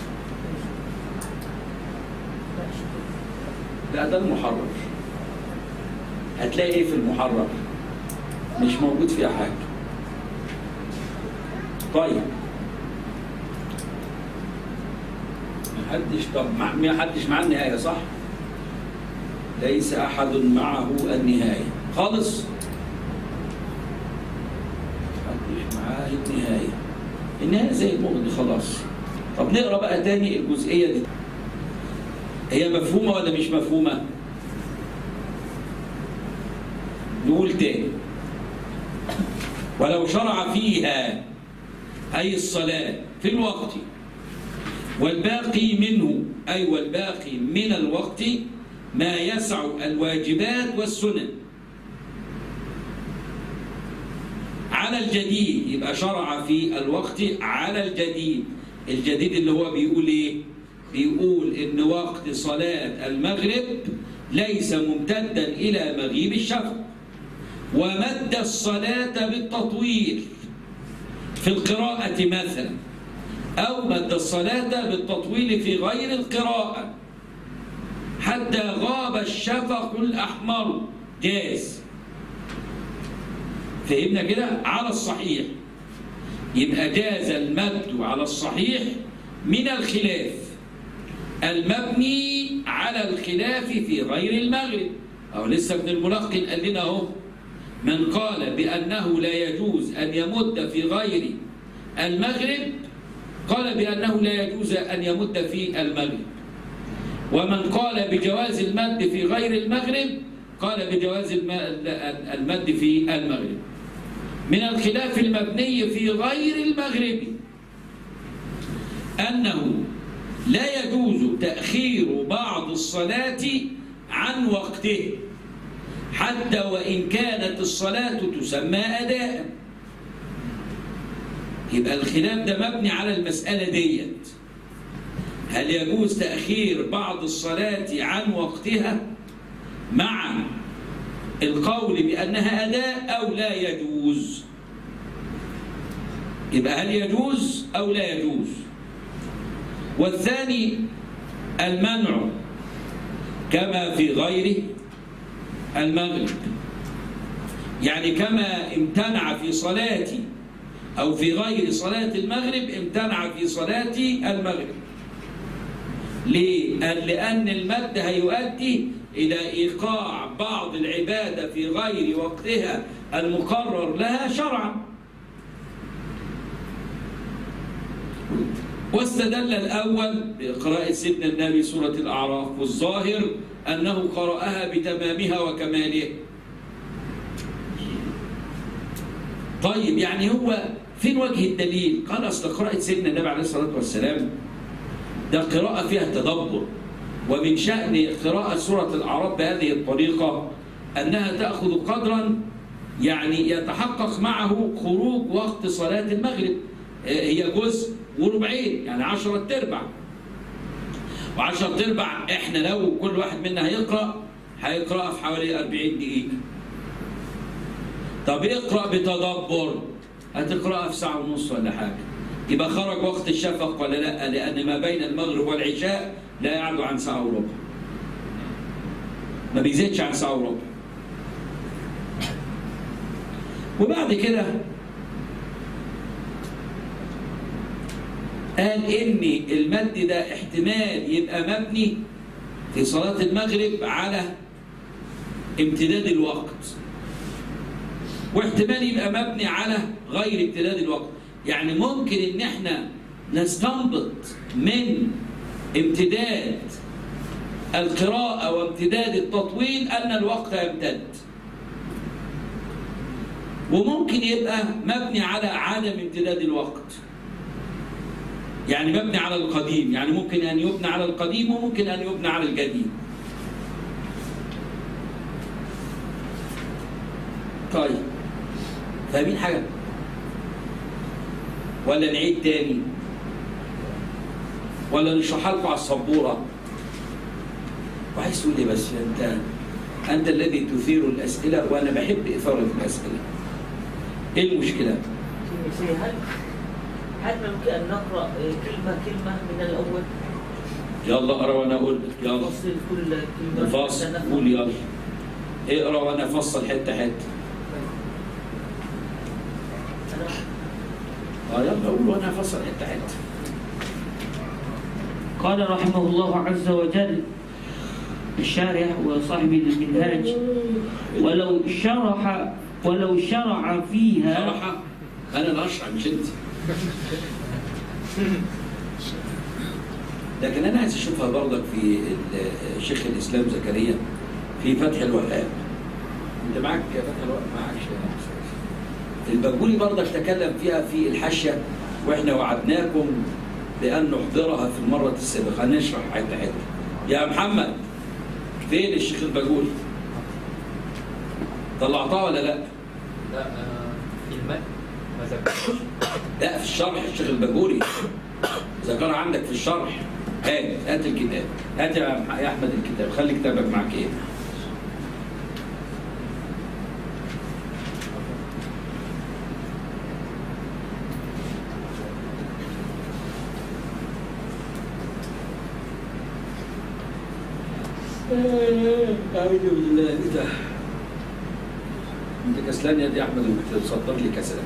Speaker 1: لا ده المحرر هتلاقي ايه في المحرر مش موجود فيها حاجه طيب محدش طب مع- ما حدش معاه النهايه صح ليس احد معه النهايه خالص محدش معاه النهايه النهايه زي المغني خلاص طب نقرا بقى تاني الجزئيه دي هي مفهومة ولا مش مفهومة؟ نقول تاني ولو شرع فيها أي الصلاة في الوقت والباقي منه أي والباقي من الوقت ما يسع الواجبات والسنن على الجديد يبقى شرع في الوقت على الجديد الجديد اللي هو بيقول ايه بيقول ان وقت صلاة المغرب ليس ممتدا الى مغيب الشفق ومد الصلاة بالتطويل في القراءة مثلا أو مد الصلاة بالتطويل في غير القراءة حتى غاب الشفق الأحمر جاز فهمنا كده على الصحيح يبقى جاز المد على الصحيح من الخلاف المبني على الخلاف في غير المغرب أو لسه ابن الملقن قال لنا اهو من قال بأنه لا يجوز أن يمد في غير المغرب قال بأنه لا يجوز أن يمد في المغرب ومن قال بجواز المد في غير المغرب قال بجواز الم- المد في المغرب من الخلاف المبني في غير المغرب أنه لا يجوز تأخير بعض الصلاة عن وقته حتى وإن كانت الصلاة تسمى أداء يبقى الخلاف ده مبني على المسألة ديت هل يجوز تأخير بعض الصلاة عن وقتها مع القول بأنها أداء أو لا يجوز يبقى هل يجوز أو لا يجوز والثاني المنع كما في غيره المغرب يعني كما امتنع في صلاتي أو في غير صلاة المغرب امتنع في صلاة المغرب ليه؟ قال لأن المد هيؤدي إلى إيقاع بعض العبادة في غير وقتها المقرر لها شرعا واستدل الأول بقراءة سيدنا النبي سورة الأعراف والظاهر أنه قرأها بتمامها وكمالها طيب يعني هو فين وجه الدليل؟ قال أصل قراءة سيدنا النبي عليه الصلاة والسلام ده قراءة فيها تدبر ومن شأن قراءة سورة الأعراف بهذه الطريقة أنها تأخذ قدرا يعني يتحقق معه خروج وقت صلاة المغرب هي جزء وربعين يعني عشرة تربع وعشرة تربع احنا لو كل واحد منا هيقرأ هيقرأ في حوالي 40 دقيقة طب اقرأ بتدبر هتقرأها في ساعة ونص ولا حاجة يبقى خرج وقت الشفق ولا لا لأن ما بين المغرب والعشاء لا يعدو عن ساعة وربع ما بيزيدش عن ساعة وربع وبعد كده قال إن المد ده احتمال يبقى مبني في صلاة المغرب على امتداد الوقت واحتمال يبقى مبني على غير امتداد الوقت يعني ممكن ان احنا نستنبط من امتداد القراءة وامتداد التطويل أن الوقت يمتد وممكن يبقى مبني على عدم امتداد الوقت يعني مبني على القديم يعني ممكن أن يبنى على القديم وممكن أن يبنى على الجديد طيب فاهمين حاجة ولا نعيد تاني ولا نشرحها لكم على السبورة وعايز تقول لي بس انت انت الذي تثير الاسئله وانا بحب اثاره الاسئله ايه المشكله
Speaker 2: هل هل ممكن ان نقرا كلمه كلمه من الاول؟
Speaker 1: يلا اقرا وانا اقول لك يلا
Speaker 2: نفصل كل كلمه
Speaker 1: نفصل
Speaker 2: حتى نفهم.
Speaker 1: قول يلا اقرا وانا افصل حته حته
Speaker 2: أنا-
Speaker 1: اه يلا قول وانا افصل حته حته
Speaker 2: قال رحمه الله عز وجل الشارح وصاحب المنهاج ولو شرح ولو شرع فيها
Speaker 1: صراحه انا اللي اشرح مش انت لكن انا عايز اشوفها برضك في ال- شيخ الاسلام زكريا في فتح الوهاب انت معاك فتح الوهاب معكش البجولي برضك تكلم فيها في الحاشيه واحنا وعدناكم بان نحضرها في المره السابقه هنشرح حته حته يا محمد فين الشيخ البجولي طلعتها ولا لا
Speaker 5: لا آه، في المد ما ذكرتش
Speaker 1: لا في الشرح الشيخ البجوري ذكرها عندك في الشرح هات هات الكتاب هات يا يا احمد الكتاب خلي كتابك معاك ايه أعوذ بالله ده أنت كسلان يا دي أحمد وتصدر لي كسلك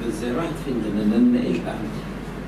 Speaker 1: ازاي راحت فين ده انا أنا نقلها عندي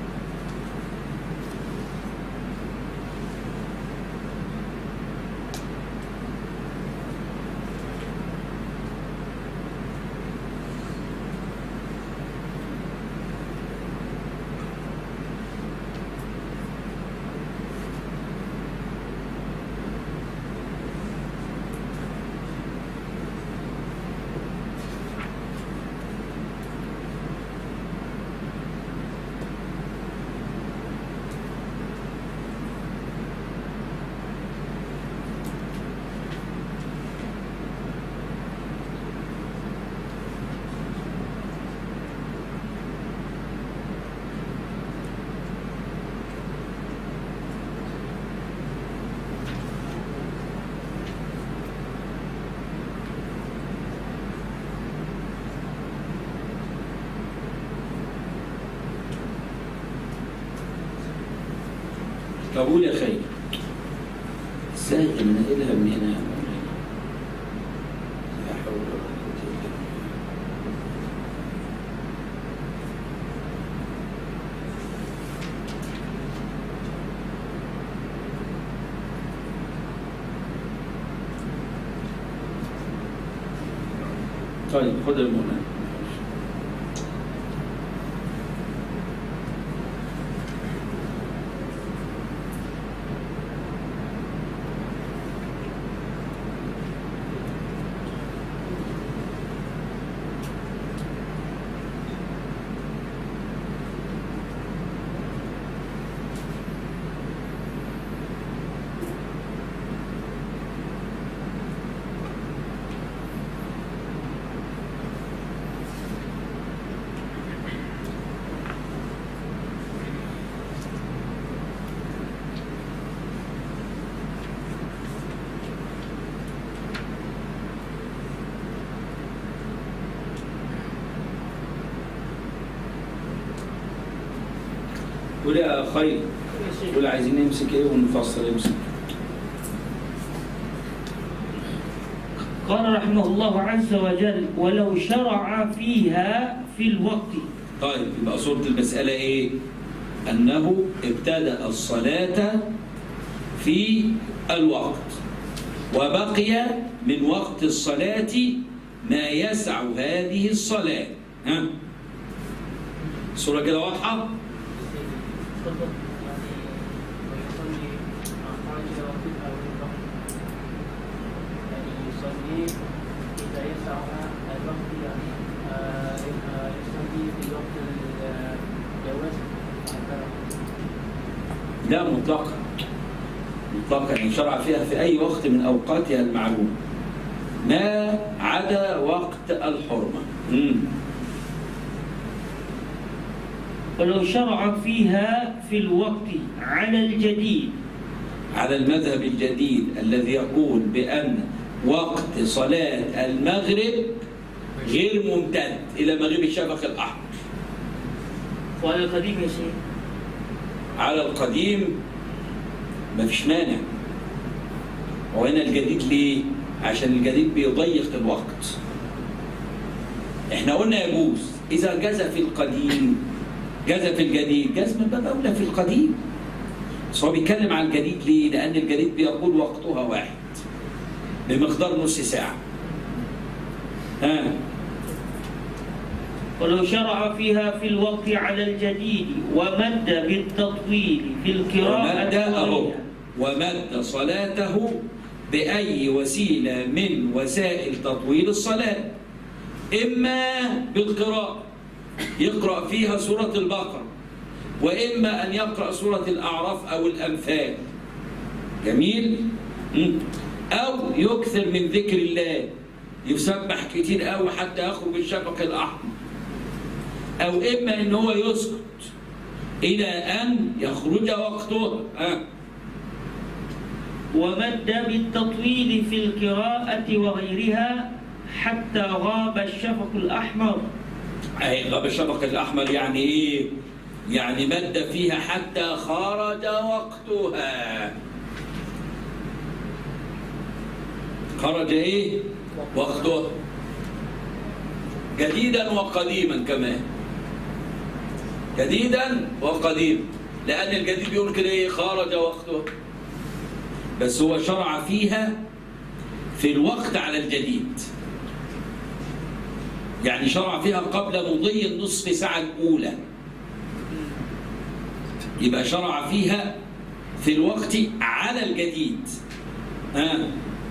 Speaker 1: قبول يا خير ازاي انا نقلها من هنا يا مولانا لا حول ولا قوة الا بالله طيب خد يا مولانا قول يا خير قول عايزين نمسك ايه ونفصل امسك
Speaker 2: قال رحمه الله عز وجل ولو شرع فيها في الوقت
Speaker 1: طيب يبقى صورة المسألة ايه؟ أنه ابتدأ الصلاة في الوقت وبقي من وقت الصلاة ما يسع هذه الصلاة ها؟ الصورة كده واضحة؟
Speaker 5: تفضل يعني ويصلي خارج وقتها والوقت يعني يصلي إذا يسعها الوقت يعني آه، آه، يصلي في وقت الجواز
Speaker 1: لا مطلقا مطلقا يعني شرع فيها في أي وقت من أوقاتها المعلومة ما عدا وقت الحرمة مم.
Speaker 2: ولو شرع فيها في الوقت على الجديد
Speaker 1: على المذهب الجديد الذي يقول بأن وقت صلاة المغرب غير ممتد إلى مغيب الشفق الأحمر
Speaker 2: وعلى القديم يا سيدي
Speaker 1: على القديم مفيش مانع وهنا الجديد ليه؟ عشان الجديد بيضيق الوقت احنا قلنا يجوز إذا جاز في القديم جاز في الجديد جاز من باب أولى في القديم بس هو بيتكلم عن الجديد ليه؟ لأن الجديد بيقول وقتها واحد بمقدار نص ساعة ها
Speaker 2: ولو شرع فيها في الوقت على الجديد ومد بالتطويل في القراءة
Speaker 1: ومد أهو
Speaker 2: وغيرها.
Speaker 1: ومد صلاته بأي وسيلة من وسائل تطويل الصلاة إما بالقراءة يقرأ فيها سورة البقرة وإما أن يقرأ سورة الأعراف أو الأنفال جميل مم. أو يكثر من ذكر الله يسبح كتير قوي حتى يخرج الشفق الأحمر أو إما إن هو يسكت إلى أن يخرج وقته آه.
Speaker 2: ومد بالتطويل في القراءة وغيرها حتى غاب الشفق الأحمر
Speaker 1: أي غاب الشفق الأحمر يعني إيه؟ يعني مد فيها حتى خرج وقتها خرج إيه؟ وقتها جديدا وقديما كمان جديدا وقديم لأن الجديد بيقول كده إيه خرج وقته بس هو شرع فيها في الوقت على الجديد يعني شرع فيها قبل مضي النصف ساعة الأولى يبقى شرع فيها في الوقت على الجديد ها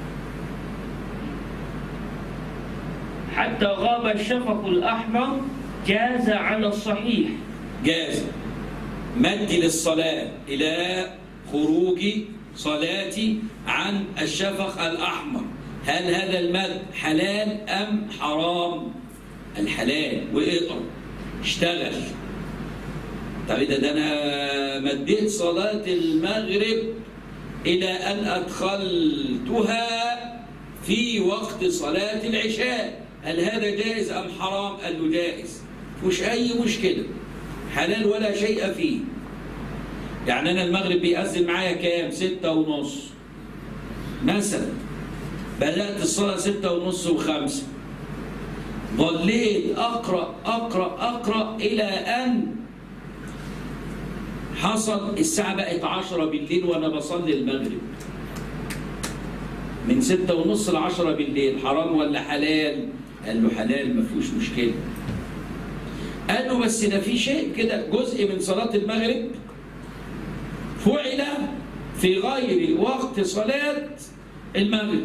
Speaker 2: حتى غاب الشفق الأحمر جاز على الصحيح
Speaker 1: جاز مد للصلاة إلى خروج صلاتي عن الشفق الأحمر هل هذا المد حلال أم حرام الحلال واقرا اشتغل طب إيه ده ده أنا مديت صلاة المغرب إلى أن أدخلتها في وقت صلاة العشاء هل هذا جائز أم حرام؟ قال له جائز مش أي مشكلة حلال ولا شيء فيه يعني أنا المغرب بيأذن معايا كام؟ ستة ونص مثلا بدأت الصلاة ستة ونص وخمسة ظليت أقرأ أقرأ أقرأ إلى أن حصل الساعة بقت عشرة بالليل وأنا بصلي المغرب من ستة ونص لعشرة بالليل حرام ولا حلال؟ قال له حلال ما فيهوش مشكلة قال له بس ده في شيء كده جزء من صلاة المغرب فعل في غير وقت صلاة المغرب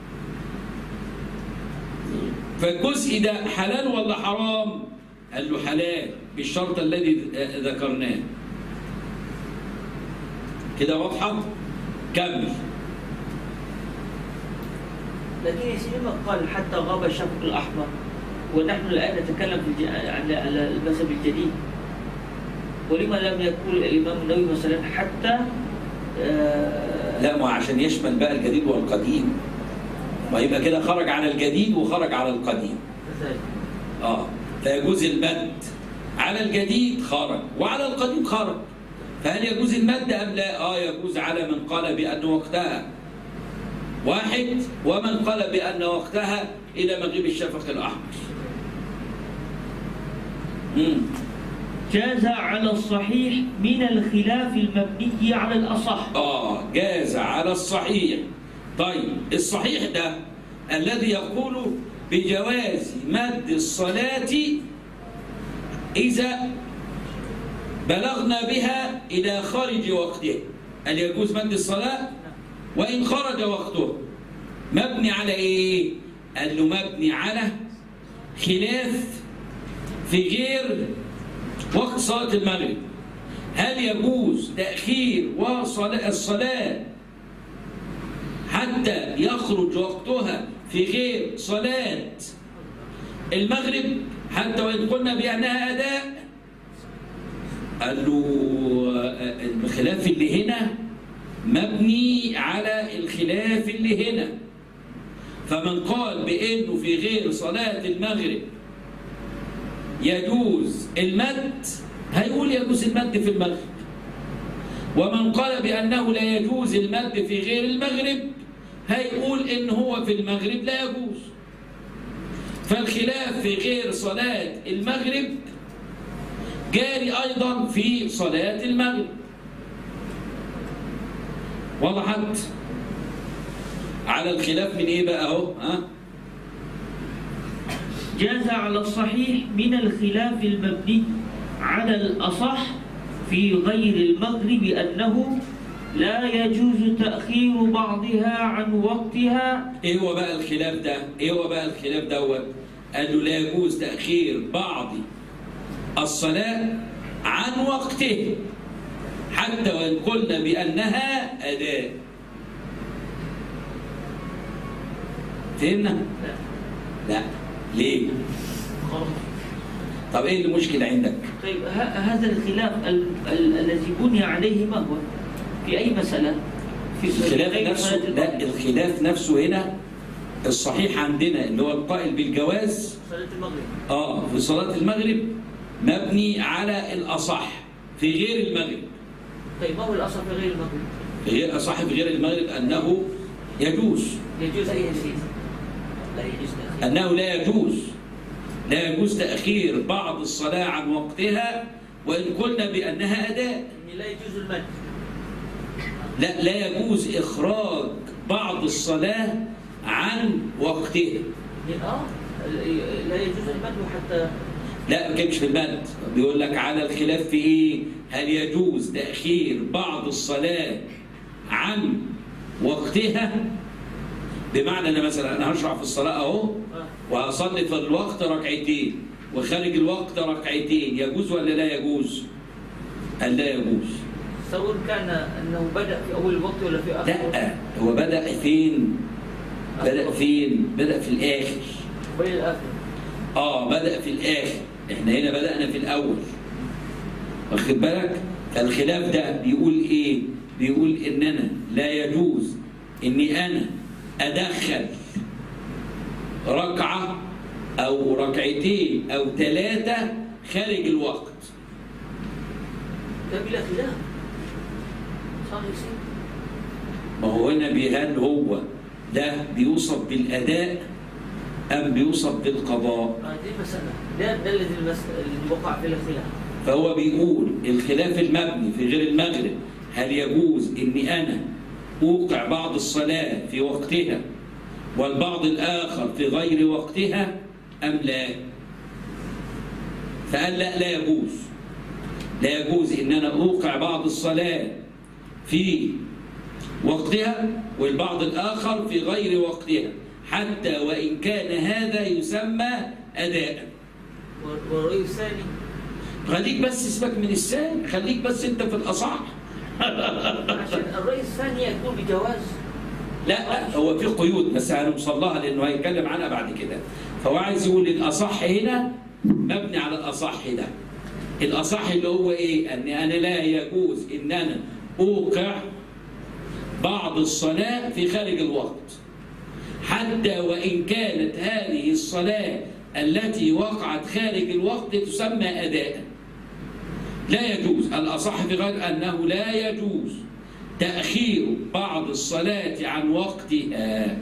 Speaker 1: فالجزء ده حلال ولا حرام؟ قال له حلال بالشرط الذي ذكرناه كده واضحة؟ كمل
Speaker 2: لكن يا سيدي ما قال حتى غاب الشفق الأحمر ونحن الآن نتكلم في الج- على على المذهب الجديد ولما لم يقول الإمام النووي مثلا حتى آه،
Speaker 1: لا ما عشان يشمل بقى الجديد والقديم ما يبقى كده خرج على الجديد وخرج على القديم
Speaker 2: ذلك.
Speaker 1: اه فيجوز المد على الجديد خرج وعلى القديم خرج فهل يجوز المد ام لا؟ اه يجوز على من قال بان وقتها واحد ومن قال بان وقتها الى مغيب الشفق الاحمر. مم.
Speaker 2: جاز على الصحيح من الخلاف المبني على الأصح
Speaker 1: آه جاز على الصحيح طيب الصحيح ده الذي يقول بجواز مد الصلاة إذا بلغنا بها إلى خارج وقته هل يجوز مد الصلاة وإن خرج وقته مبني على إيه؟ قال له مبني على خلاف في غير وقت صلاة المغرب هل يجوز تأخير وصلاة الصلاة حتى يخرج وقتها في غير صلاة المغرب حتى وإن قلنا بأنها أداء قال له آه، الخلاف اللي هنا مبني على الخلاف اللي هنا فمن قال بأنه في غير صلاة المغرب يجوز المد هيقول يجوز المد في المغرب ومن قال بأنه لا يجوز المد في غير المغرب هيقول إن هو في المغرب لا يجوز فالخلاف في غير صلاة المغرب جاري أيضا في صلاة المغرب وضحت على الخلاف من إيه بقى أهو ها
Speaker 2: جاز على الصحيح من الخلاف المبني على الأصح في غير المغرب أنه لا يجوز تأخير بعضها عن وقتها
Speaker 1: ايه هو بقى الخلاف ده؟ ايه هو بقى الخلاف دوت؟ قال له لا يجوز تأخير بعض الصلاة عن وقته حتى وإن قلنا بأنها أداء. فهمنا؟ لا. ليه؟ طب ايه المشكلة عندك؟
Speaker 2: طيب ه- هذا الخلاف ال- ال- الذي بني عليه ما هو؟ في أي مسألة؟ في
Speaker 1: الخلاف
Speaker 2: غير
Speaker 1: نفسه
Speaker 2: صلاة
Speaker 1: لا
Speaker 2: المغرب.
Speaker 1: الخلاف نفسه هنا الصحيح عندنا اللي هو القائل بالجواز
Speaker 2: صلاة المغرب
Speaker 1: اه في صلاة المغرب مبني على الأصح في غير المغرب
Speaker 2: طيب ما هو الأصح في غير المغرب؟
Speaker 1: في غير أصح في غير المغرب أنه يجوز
Speaker 2: يجوز أي شيء لا يجوز تأخير
Speaker 1: أنه لا يجوز لا يجوز تأخير بعض الصلاة عن وقتها وإن قلنا بأنها أداء
Speaker 2: يعني لا يجوز المد
Speaker 1: لا لا يجوز إخراج بعض الصلاة عن وقتها
Speaker 2: يعني اه لا يجوز المد حتى
Speaker 1: لا ما كانش في المد بيقول لك على الخلاف في ايه هل يجوز تأخير بعض الصلاة عن وقتها بمعنى ان مثلا انا هشرع في الصلاة اهو
Speaker 2: آه.
Speaker 1: وهصلي في الوقت ركعتين وخارج الوقت ركعتين يجوز ولا لا يجوز؟ قال لا يجوز
Speaker 2: سواء كان انه بدا في اول الوقت ولا في اخر
Speaker 1: لا هو بدأ فين؟ بدأ فين؟ بدأ في الآخر
Speaker 2: بين الاخر
Speaker 1: اه بدأ في الآخر احنا هنا بدأنا في الأول واخد بالك الخلاف ده بيقول ايه بيقول ان انا لا يجوز اني انا ادخل ركعة او ركعتين او ثلاثة خارج الوقت
Speaker 2: ده بلا خلاف صح يا سيدي
Speaker 1: ما هو هنا بي- هل هو ده بيوصف بالأداء أم بيوصف بالقضاء
Speaker 2: آه، دي مسألة ده ده الذي المس... اللي وقع فيه الخلاف
Speaker 1: فهو بيقول الخلاف المبني في غير المغرب هل يجوز اني انا اوقع بعض الصلاه في وقتها والبعض الاخر في غير وقتها ام لا فقال لا لا يجوز لا يجوز ان انا اوقع بعض الصلاه في وقتها والبعض الاخر في غير وقتها حتى وان كان هذا يسمى اداء
Speaker 2: وال- والرأي الثاني
Speaker 1: خليك بس سيبك من الثاني خليك بس انت في الاصح
Speaker 2: عشان الرأي الثاني يكون بجواز
Speaker 1: لا هو في قيود بس هنوصل لها لانه هيتكلم عنها بعد كده فهو عايز يقول الاصح هنا مبني على الاصح ده الاصح اللي هو ايه ان انا لا يجوز ان انا اوقع بعض الصلاه في خارج الوقت حتى وان كانت هذه الصلاه التي وقعت خارج الوقت تسمى اداء لا يجوز الأصح في غير أنه لا يجوز تأخير بعض الصلاة عن وقتها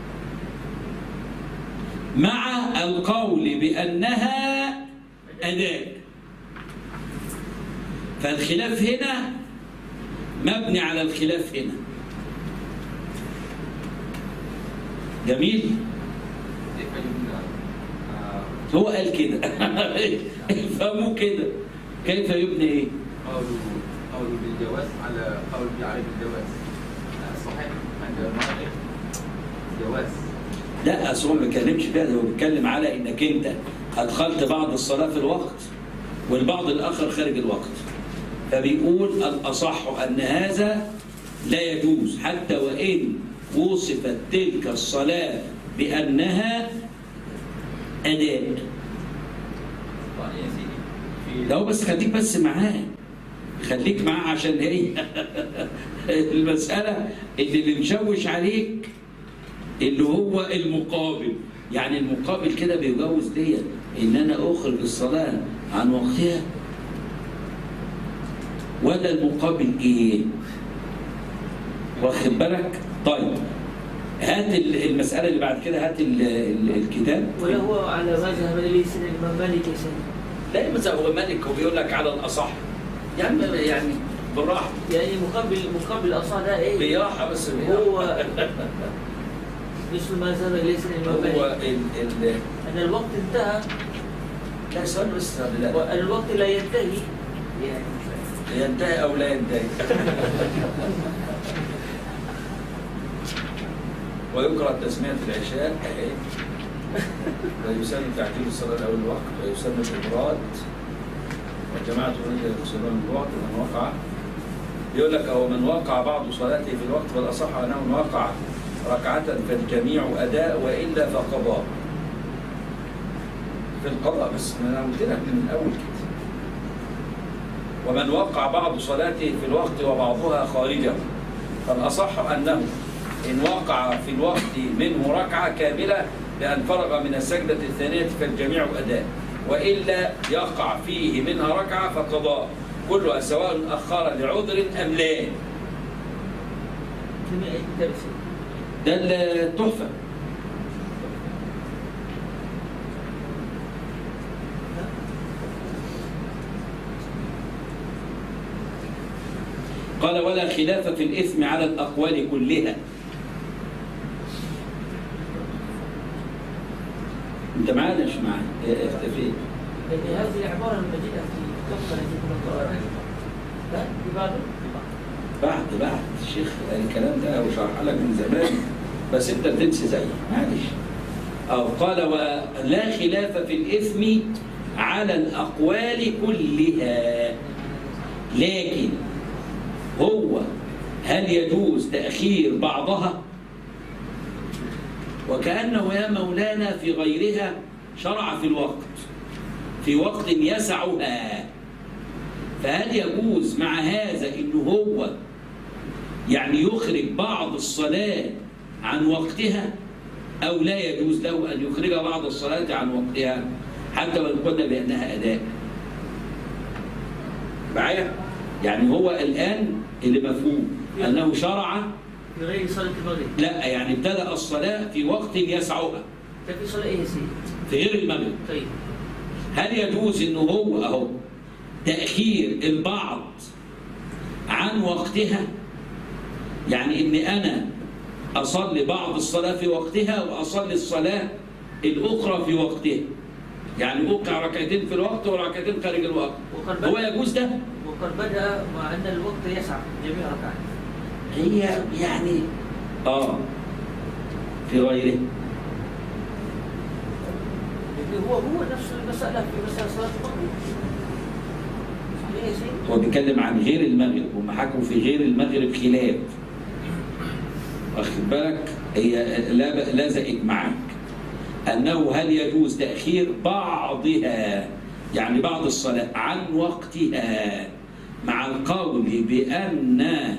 Speaker 1: مع القول بأنها أداء فالخلاف هنا مبني على الخلاف هنا جميل
Speaker 4: كيف يمنع آه،
Speaker 1: هو قال كده افهموا كده كيف يبني ايه
Speaker 4: قول قول بالجواز على قول بعدم الجواز آه، صحيح عند المغرب جواز
Speaker 1: لا اصل هو ما بيتكلمش فيها ده هو بيتكلم على انك انت ادخلت بعض الصلاه في الوقت والبعض الاخر خارج الوقت فبيقول الاصح ان هذا لا يجوز حتى وان وصفت تلك الصلاه بانها اداء
Speaker 4: طيب يا سيدي في
Speaker 1: لو بس خليك بس معاه خليك معاه عشان هي المسألة اللي اللي مشوش عليك اللي هو المقابل يعني المقابل كده بيجوز دي ان انا اخرج الصلاة عن وقتها ولا المقابل ايه واخد بالك طيب هات ال- المسألة اللي بعد كده هات ال- ال- الكتاب
Speaker 2: ولا هو على مذهب الذي سنة الإمام مالك يا سيدي
Speaker 1: لا مثلا هو مالك هو بيقول لك على الاصح يعني يعني بالراحه
Speaker 2: يعني مقابل مقابل الأصح ده إيه؟
Speaker 1: بياحه بس بياحة.
Speaker 2: هو مثل ما ذهب إليه سنة الإمام
Speaker 1: هو
Speaker 2: مالك
Speaker 1: ال ال
Speaker 2: أن الوقت انتهى
Speaker 1: لا سؤال بس لا
Speaker 2: وأن الوقت لا ينتهي يعني مش عارف.
Speaker 1: ينتهي او لا ينتهي ويكره تسمية العشاء أهي. ويسمى تعجيل الصلاة الأول الوقت ويسمى الإبراد والجماعة تريد يقصدون الوقت من وقع يقول لك هو من وقع بعض صلاته في الوقت فالأصح أنه من وقع ركعة فالجميع أداء وإلا فقضاء في القضاء بس ما أنا قلت لك من الأول كده ومن وقع بعض صلاته في الوقت وبعضها خارجه فالأصح أنه إن وقع في الوقت منه ركعة كاملة بأن فرغ من السجدة الثانية فالجميع أداء وإلا يقع فيه منها ركعة فقضاء كلها سواء أخر لعذر أم لا
Speaker 2: من أي كتاب يا سيدي؟
Speaker 1: ده التحفة قال ولا خلاف في الإثم على الأقوال كلها أنت معانا مش معانا إيه، اختفيت
Speaker 2: لأن هذه العبارة المجيئة في كفر القرآن لا في بعض
Speaker 1: بعد بعد الشيخ الكلام ده وشرح لك من زمان بس انت بتنسي زيي معلش أو قال ولا خلاف في الإثم على الأقوال كلها لكن هو هل يجوز تأخير بعضها وكأنه يا مولانا في غيرها شرع في الوقت في وقت يسعها فهل يجوز مع هذا انه هو يعني يخرج بعض الصلاة عن وقتها أو لا يجوز له أن يخرج بعض الصلاة عن وقتها حتى وإن قلنا بأنها أداء معايا؟ يعني هو الآن اللي مفهوم أنه شرع
Speaker 2: في غير صلاة المغرب
Speaker 1: لا يعني ابتدأ الصلاة في وقت يسعها
Speaker 2: ده في صلاة إيه يا سيدي؟
Speaker 1: في غير المغرب
Speaker 2: طيب
Speaker 1: هل يجوز انه هو اهو تأخير البعض عن وقتها يعني ان انا اصلي بعض الصلاة في وقتها واصلي الصلاة الاخرى في وقتها يعني اوقع ركعتين في الوقت وركعتين خارج الوقت
Speaker 2: وقد
Speaker 1: هو
Speaker 2: بدأ,
Speaker 1: يجوز ده
Speaker 2: وقد بدأ مع أن الوقت يسع جميع ركعات
Speaker 1: هي يعني اه في غيره
Speaker 2: لكن هو هو نفس المسألة في مسألة صلاة المغرب صحيح يا سيدي؟
Speaker 1: هو بيتكلم عن غير المغرب هم حكوا في غير المغرب خلاف واخد بالك هي لا لازقك معاك انه هل يجوز تاخير بعضها يعني بعض الصلاه عن وقتها مع القول بان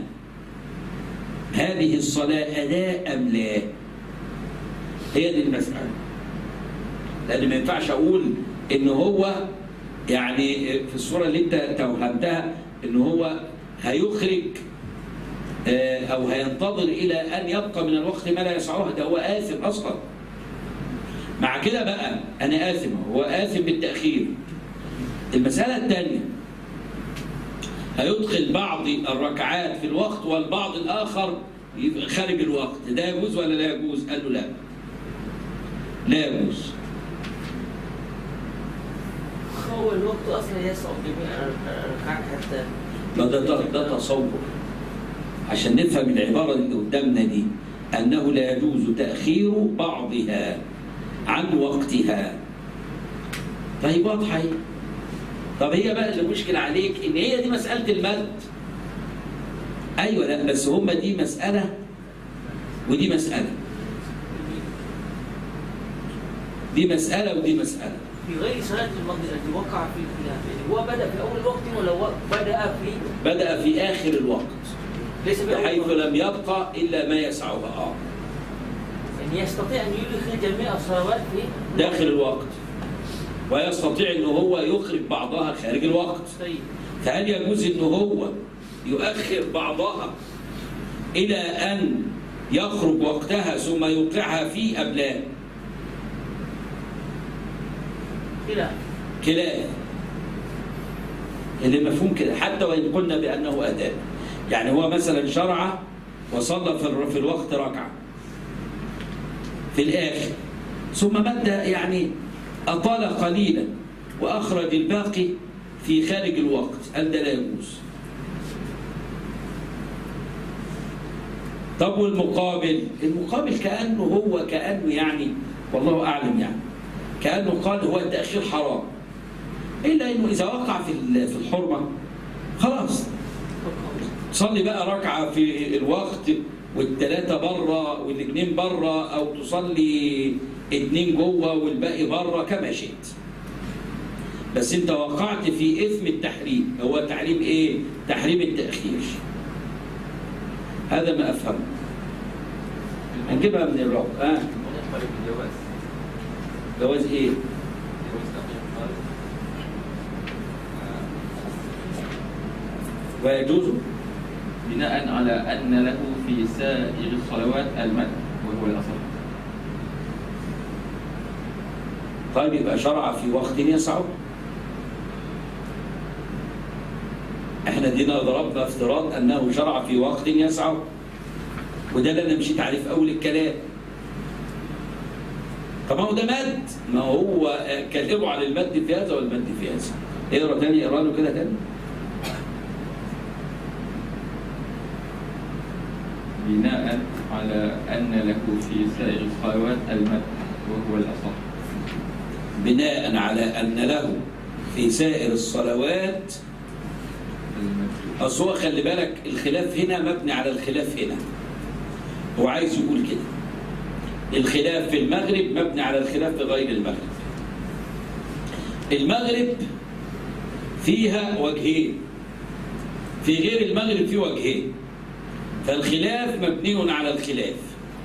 Speaker 1: هذه الصلاه اداء ام لا هي دي المساله لان ما ينفعش اقول ان هو يعني في الصوره اللي انت توهمتها ان هو هيخرج آه، او هينتظر الى ان يبقى من الوقت ما لا يسعه ده هو اثم اصلا مع كده بقى انا اثم هو اثم بالتاخير المساله الثانيه هيدخل بعض الركعات في الوقت والبعض الاخر يبقى خارج الوقت ده يجوز ولا لا يجوز قال له لا لا يجوز
Speaker 2: هو الوقت أصلا يسع جميع الركعات حتى
Speaker 1: ما ده ده- ده تصور عشان نفهم العبارة اللي قدامنا دي أنه لا يجوز تأخير بعضها عن وقتها طيب واضحة هي. طب هي بقى اللي مشكلة عليك إن هي دي مسألة المد أيوة لا بس هما دي مسألة ودي مسألة دي مسألة ودي مسألة
Speaker 2: في غير صلاة المغرب التي وقع في الخلاف يعني هو بدأ في أول الوقت ولا هو بدأ في
Speaker 1: بدأ في آخر الوقت
Speaker 2: ليس في أول
Speaker 1: بحيث
Speaker 2: الوقت
Speaker 1: لم يبقى إلا ما يسعها آه
Speaker 2: يعني يستطيع أن يدخل جميع الصلوات في
Speaker 1: داخل الوقت ويستطيع ان هو يخرج بعضها خارج الوقت
Speaker 2: طيب
Speaker 1: فهل يجوز ان هو يؤخر بعضها الى ان يخرج وقتها ثم يوقعها فيه ام لا
Speaker 2: خلاف
Speaker 1: كلاه اللي مفهوم كده حتى وان قلنا بانه اداء يعني هو مثلا شرع وصلى في الر- في الوقت ركعه في الاخر ثم مد يعني اطال قليلا واخرج الباقي في خارج الوقت قال ده لا يجوز طب والمقابل المقابل كانه هو كانه يعني والله اعلم يعني كانه قال هو التاخير حرام الا انه اذا وقع في ال- في الحرمه خلاص صلي بقى ركعه في الوقت والثلاثه بره والاثنين بره او تصلي اثنين جوه والباقي بره كما شئت بس انت وقعت في اثم التحريم هو تحريم ايه تحريم التاخير هذا ما افهمه هنجيبها من الرب اه
Speaker 4: نقبل بالجواز
Speaker 1: جواز ايه
Speaker 4: جواز تأخير الصلاة.
Speaker 1: ويجوز
Speaker 4: بناء على أن له في سائر الصلوات المد وهو الأصل
Speaker 1: طيب يبقى شرع في وقت يسعه احنا دينا ضربنا افتراض انه شرع في وقت يسعه وده اللي انا مشيت عليه في اول الكلام طب ما هو ده مد ما هو كلموا عن المد في هذا والمد في هذا اقرا تاني اقرا له كده تاني
Speaker 4: بناء على أن له في سائر الصلوات المد وهو الأصح
Speaker 1: بناء على ان له في سائر الصلوات
Speaker 4: المد
Speaker 1: اصل هو خلي بالك الخلاف هنا مبني على الخلاف هنا هو عايز يقول كده الخلاف في المغرب مبني على الخلاف في غير المغرب المغرب فيها وجهين في غير المغرب في وجهين فالخلاف مبني على الخلاف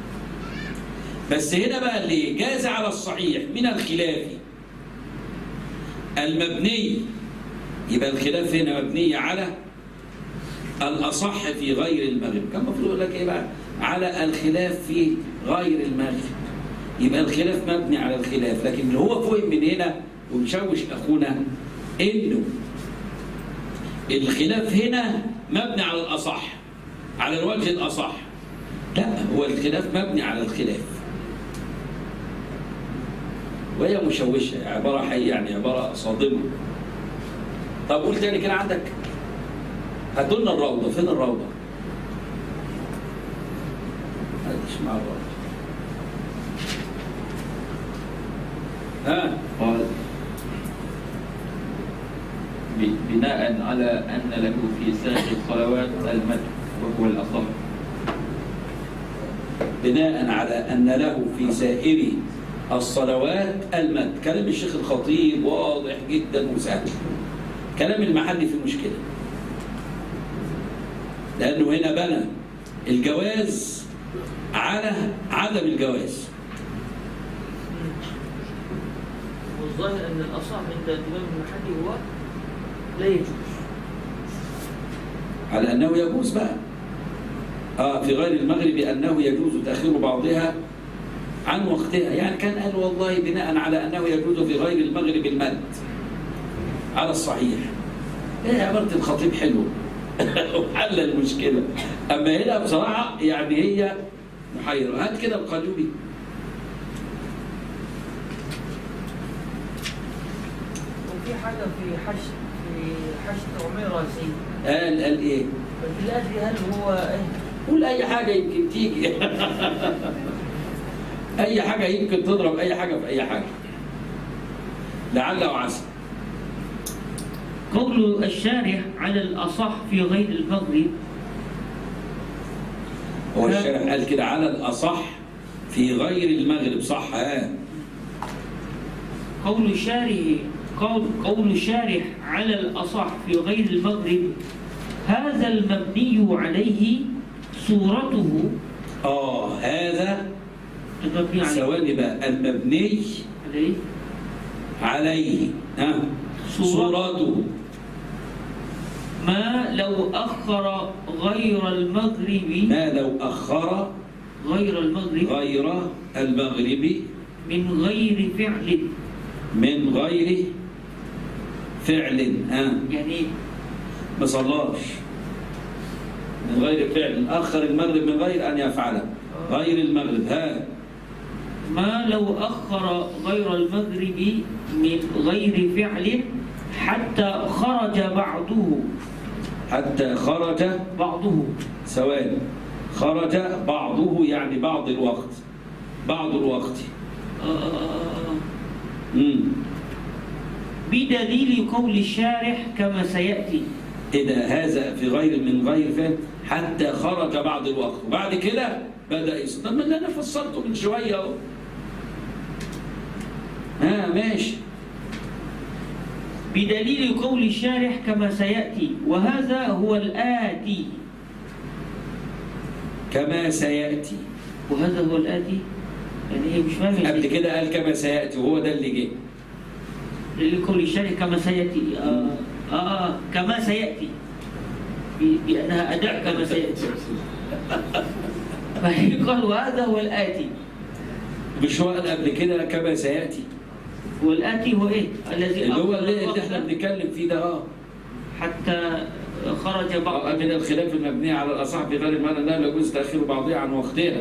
Speaker 1: بس هنا بقى اللي جاز على الصحيح من الخلاف المبني يبقى الخلاف هنا مبني على الأصح في غير المغرب كان المفروض يقول لك إيه بقى على الخلاف في غير المغرب يبقى الخلاف مبني على الخلاف لكن اللي هو فهم من هنا ومشوش أخونا إنه الخلاف هنا مبني على الأصح على الوجه الأصح لا هو الخلاف مبني على الخلاف وهي مشوشة عبارة حي يعني عبارة صادمة طب قول تاني كده عندك هاتوا لنا الروضة فين الروضة؟ مش مع الروضة ها
Speaker 4: قال ب- بناء على أن له في سائر الصلوات المد وهو الأصح
Speaker 1: بناء على أن له في سائر الصلوات المد كلام الشيخ الخطيب واضح جدا وسهل كلام المحل في مشكلة لأنه هنا بنى الجواز على عدم الجواز
Speaker 2: والظاهر أن الأصح عند الإمام المحلي هو لا يجوز
Speaker 1: على أنه يجوز بقى آه في غير المغرب أنه يجوز تأخير بعضها عن وقتها يعني كان قال والله بناء على أنه يجوز في غير المغرب المد على الصحيح ايه عبارة الخطيب حلو وحل المشكلة أما هنا بصراحة يعني هي محيرة هات كده القليوبي
Speaker 2: وفي حاجة في حش في حشد عميرة سيد
Speaker 1: قال قال إيه
Speaker 2: ففي الأدري هل هو إيه
Speaker 1: قول أي حاجة يمكن تيجي أي حاجة يمكن تضرب أي حاجة في أي حاجة لعل وعسى
Speaker 2: قول الشارح على الأصح في غير المغرب
Speaker 1: هو الشارح قال كده على الأصح في غير المغرب صح ها
Speaker 2: قول الشارح قول, قول الشارح على الأصح في غير المغرب هذا المبني عليه صورته
Speaker 1: آه هذا
Speaker 2: المبني عليه
Speaker 1: ثواني بقى المبني
Speaker 2: عليه
Speaker 1: عليه ها صورته
Speaker 2: ما لو أخر غير المغرب
Speaker 1: ما لو أخر
Speaker 2: غير المغرب
Speaker 1: غير المغرب
Speaker 2: من غير فعل
Speaker 1: من غير فعل ها
Speaker 2: يعني
Speaker 1: ما صلاش من غير فعل أخر المغرب من غير أن يفعله غير المغرب ها
Speaker 2: ما لو أخر غير المغرب من غير فعل حتى خرج بعضه
Speaker 1: حتى خرج
Speaker 2: بعضه
Speaker 1: ثواني خرج بعضه يعني بعض الوقت بعض الوقت
Speaker 2: آه،
Speaker 1: امم
Speaker 2: بدليل قول الشارح كما سيأتي
Speaker 1: إذا هذا في غير من غير فعل حتى خرج بعض الوقت وبعد كده بدأ يصل طب ما اللي أنا فصلته من شوية أهو ها ماشي
Speaker 2: بدليل قول الشارح كما سيأتي وهذا هو الآتي
Speaker 1: كما سيأتي
Speaker 2: وهذا هو الآتي يعني هي مش فاهمة
Speaker 1: قبل كده قال كما سيأتي وهو ده اللي جه
Speaker 2: بدليل قول الشارح كما سيأتي آه, آه, آه كما سيأتي ب- بأنها أداء كما سيأتي فقال وهذا هو الآتي
Speaker 1: مش هو قال قبل كده كما سيأتي
Speaker 2: والآتي هو إيه؟ الذي
Speaker 1: اللي هو
Speaker 2: أخر
Speaker 1: اللي, اللي
Speaker 2: الوقت
Speaker 1: احنا بنتكلم فيه ده اه
Speaker 2: حتى خرج بعض
Speaker 1: من الخلاف المبني على الأصح في غير المعنى لا يجوز تأخير بعضها عن وقتها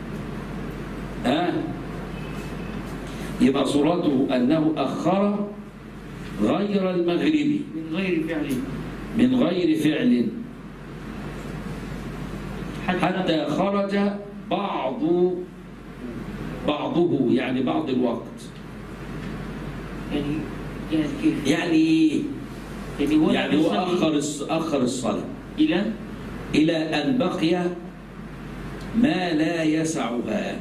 Speaker 1: ها يبقى صورته أنه أخر غير المغربي
Speaker 2: من غير فعل
Speaker 1: من غير فعل
Speaker 2: حتى,
Speaker 1: حتى خرج بعض بعضه يعني بعض الوقت
Speaker 2: يعني يعني كيف؟
Speaker 1: يعني إيه؟
Speaker 2: يعني هو
Speaker 1: يعني هو
Speaker 2: يصلي
Speaker 1: أخر الص- أخر الصلاة
Speaker 2: إلى
Speaker 1: إلى أن بقي ما لا يسعها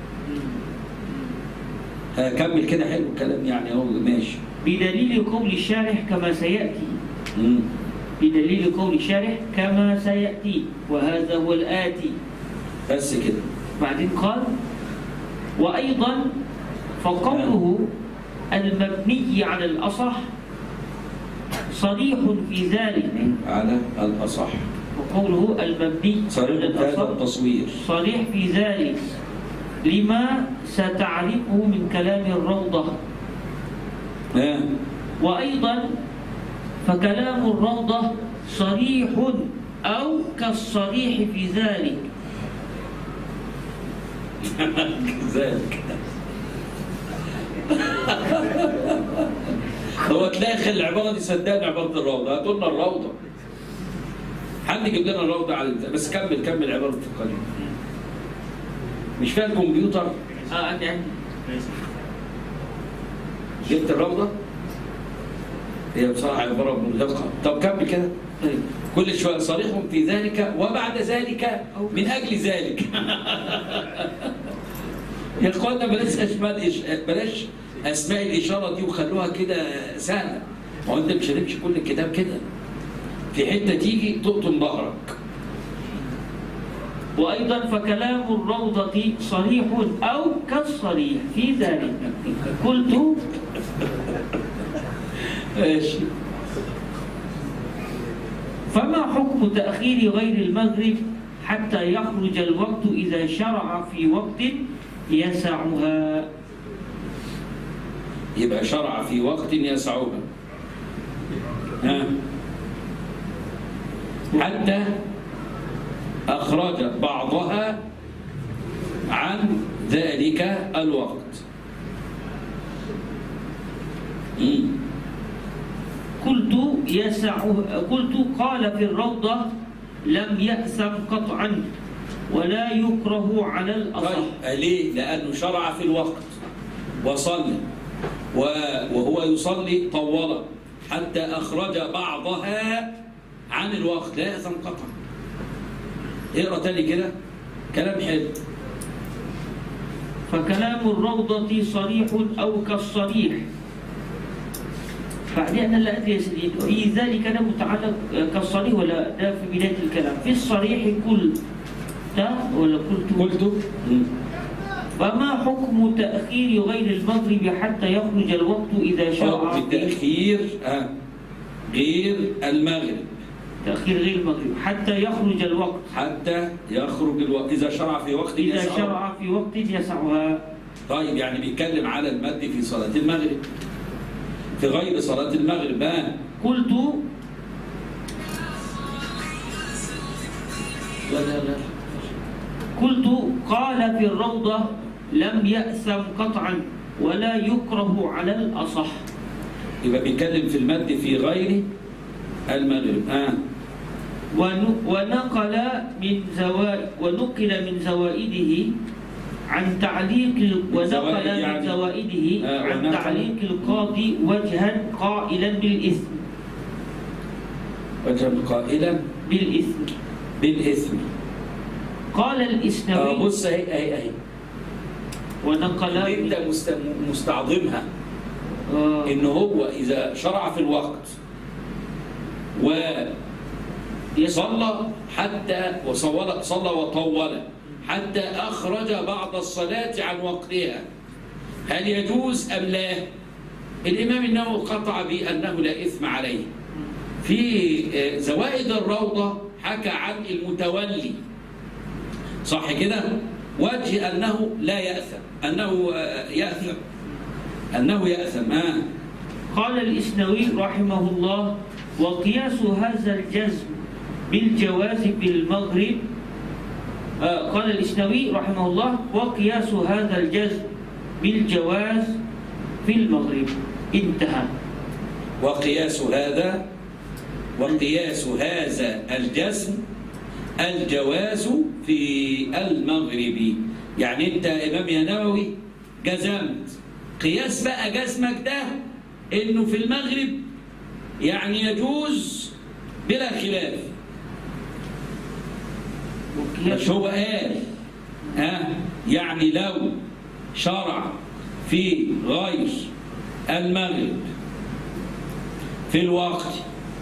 Speaker 1: هكمل كده حلو الكلام يعني هو ماشي
Speaker 2: بدليل قول الشارح كما سيأتي
Speaker 1: مم.
Speaker 2: بدليل قول الشارح كما سيأتي وهذا هو الآتي
Speaker 1: بس كده
Speaker 2: بعدين قال وأيضا فقوله المبني على الأصح صريح في ذلك
Speaker 1: على الأصح
Speaker 2: وقوله المبني على
Speaker 1: صريح هذا
Speaker 2: الأصح
Speaker 1: التصوير
Speaker 2: صريح في ذلك لما ستعرفه من كلام الروضة
Speaker 1: ها
Speaker 2: وأيضا فكلام الروضة صريح أو كالصريح في ذلك
Speaker 1: ذلك هو تلاقي خلي العبارة دي صدقني عبارة الروضة هاتوا لنا الروضة حد يجيب لنا الروضة على البتاع. بس كمل كمل عبارة القليل مش فيها الكمبيوتر
Speaker 2: آه عندي عندي
Speaker 1: جبت الروضة هي بصراحة عبارة مرهقة طب كمل كده
Speaker 2: طيب
Speaker 1: كل شوية صريح في ذلك وبعد ذلك من أجل ذلك يا اخوانا بلاش اسماء الإش- بلاش اسماء الاشاره دي وخلوها كده سهله ما هو انت مش هتمشي كل الكتاب كده في حته تيجي تقطم ظهرك
Speaker 2: وأيضا فكلام الروضة صريح أو كالصريح في ذلك قلت
Speaker 1: ماشي
Speaker 2: فما حكم تأخير غير المغرب حتى يخرج الوقت إذا شرع في وقت يسعها
Speaker 1: يبقى شرع في وقت يسعها ها حتى أخرج بعضها عن ذلك الوقت مم.
Speaker 2: قلت يسعه قلت قال في الروضة لم يأثم قطعا ولا يكره على الأصح
Speaker 1: طيب ليه؟ لأنه شرع في الوقت وصلى و- وهو يصلي طولا حتى أخرج بعضها عن الوقت لا يأثم قطعا اقرا تاني كده كلام حلو
Speaker 2: فكلام الروضة صريح أو كالصريح بعدين أنا لا أدري يا سيدي إيه ذلك أنا متعلق كالصريح ولا ده في بداية الكلام في الصريح قلت ولا قلت
Speaker 1: قلت مم.
Speaker 2: فما حكم تأخير غير المغرب حتى يخرج الوقت إذا شرع
Speaker 1: في التأخير آه. غير المغرب
Speaker 2: تأخير غير المغرب حتى يخرج الوقت
Speaker 1: حتى يخرج الوقت إذا شرع في وقت
Speaker 2: إذا
Speaker 1: يسعه.
Speaker 2: شرع في وقت يسعها
Speaker 1: طيب يعني بيتكلم على المد في صلاة المغرب في غير صلاة المغرب آه.
Speaker 2: قلت لا لا لا قلت قال في الروضة لم يأثم قطعا ولا يكره على الأصح
Speaker 1: يبقى بيتكلم في المد في غير المغرب آه.
Speaker 2: ون- ونقل من زوائد ونقل من زوائده عن تعليق ال- ونقل
Speaker 1: زوائد
Speaker 2: من
Speaker 1: يعني-
Speaker 2: زوائده
Speaker 1: آه،
Speaker 2: عن
Speaker 1: ونقل.
Speaker 2: تعليق القاضي وجها قائلا بالإثم
Speaker 1: وجه قائلا
Speaker 2: بالإثم
Speaker 1: بالإثم
Speaker 2: قال
Speaker 1: آه
Speaker 2: الإسنوي
Speaker 1: بص اهي اهي اهي
Speaker 2: ونقل
Speaker 1: انت مست- مستعظمها
Speaker 2: آه،
Speaker 1: ان هو اذا شرع في الوقت وصلى حتى وصول صلى وطول حتى اخرج بعض الصلاه عن وقتها هل يجوز ام لا الامام النووي قطع بانه لا اثم عليه في آه، زوائد الروضه حكى عن المتولي صح كده وجه انه لا ياثم انه آه، ياثم انه ياثم آه.
Speaker 2: قال الإسنوي رحمه الله وقياس هذا الجزم بالجواز بالمغرب آه، قال الإسنوي رحمه الله وقياس هذا الجزم بالجواز في المغرب انتهى
Speaker 1: وقياس هذا وقياس هذا الجسم الجواز في المغرب يعني انت يا امام يا نووي جزمت قياس بقى جزمك ده انه في المغرب يعني يجوز بلا خلاف
Speaker 2: وقياس
Speaker 1: مش هو قال ها يعني لو شرع في غير المغرب في الوقت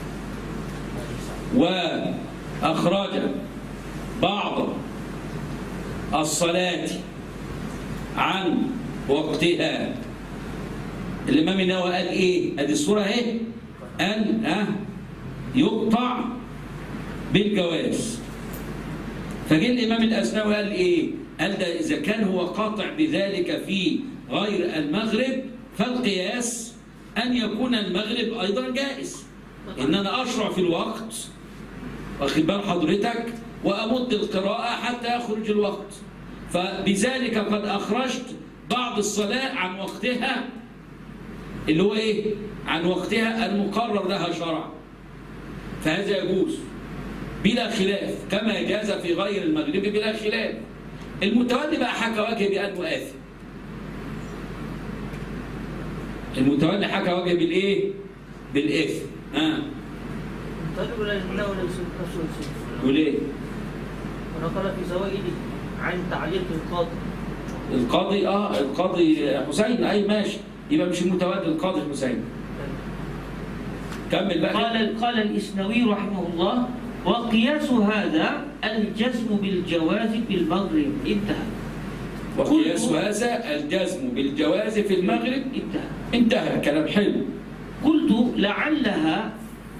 Speaker 1: وأخرج بعض الصلاة عن وقتها الإمام النووي قال إيه؟ أدي الصورة أهي قال ها يقطع بالجواز فجه الإمام الأسنوي قال إيه؟ قال ده إذا كان هو قاطع بذلك في غير المغرب فالقياس أن يكون المغرب أيضا جائز إن أنا أشرع في الوقت واخد بال حضرتك وأمد القراءة حتى يخرج الوقت فبذلك قد أخرجت بعض الصلاة عن وقتها اللي هو إيه؟ عن وقتها المقرر لها شرعا فهذا يجوز بلا خلاف كما جاز في غير المغرب بلا خلاف المتولي بقى حكى وجه بأنه آثم المتولي حكى وجه بالإيه؟ بالإثم آه.
Speaker 2: طيب ولا لا ولا نفسه
Speaker 1: يقول إيه؟
Speaker 2: ونقل في زوائده عن تعليق القاضي
Speaker 1: القاضي اه القاضي حسين اي ماشي يبقى مش المتولي القاضي حسين كمل بقى
Speaker 2: قال قال الإسنوي رحمه الله وقياس هذا الجزم بالجواز بالمغرب انتهى
Speaker 1: وقياس هذا الجزم بالجواز في المغرب
Speaker 2: انتهى
Speaker 1: انتهى كلام حلو
Speaker 2: قلت لعلها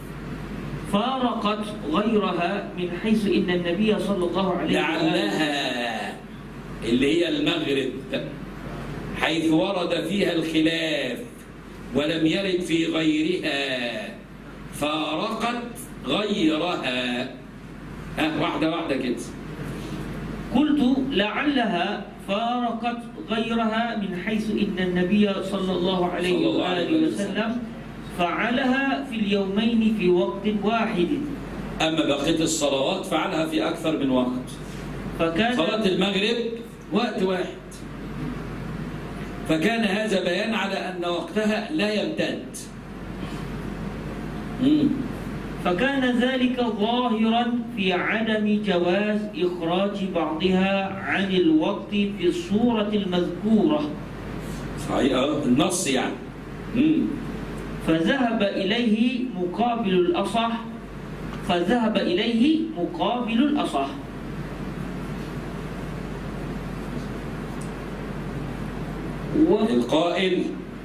Speaker 2: فارقت غيرها من حيث ان النبي صلى الله عليه وآله
Speaker 1: لعلها اللي هي المغرب حيث ورد فيها الخلاف ولم يرد في غيرها فارقت غيرها ها واحدة واحدة كده
Speaker 2: قلت لعلها فارقت غيرها من حيث ان النبي صلى الله عليه
Speaker 1: صلى الله عليه
Speaker 2: واله
Speaker 1: وسلم.
Speaker 2: وسلم فعلها في اليومين في وقت واحد
Speaker 1: أما بقية الصلوات فعلها في أكثر من وقت
Speaker 2: فكان
Speaker 1: صلاة المغرب وقت واحد فكان هذا بيان على أن وقتها لا يمتد مم.
Speaker 2: فكان ذلك ظاهرا في عدم جواز إخراج بعضها عن الوقت في الصورة المذكورة
Speaker 1: صحيح آه، النص يعني مم.
Speaker 2: فذهب إليه مقابل الأصح فذهب إليه مقابل الأصح و-
Speaker 1: القائل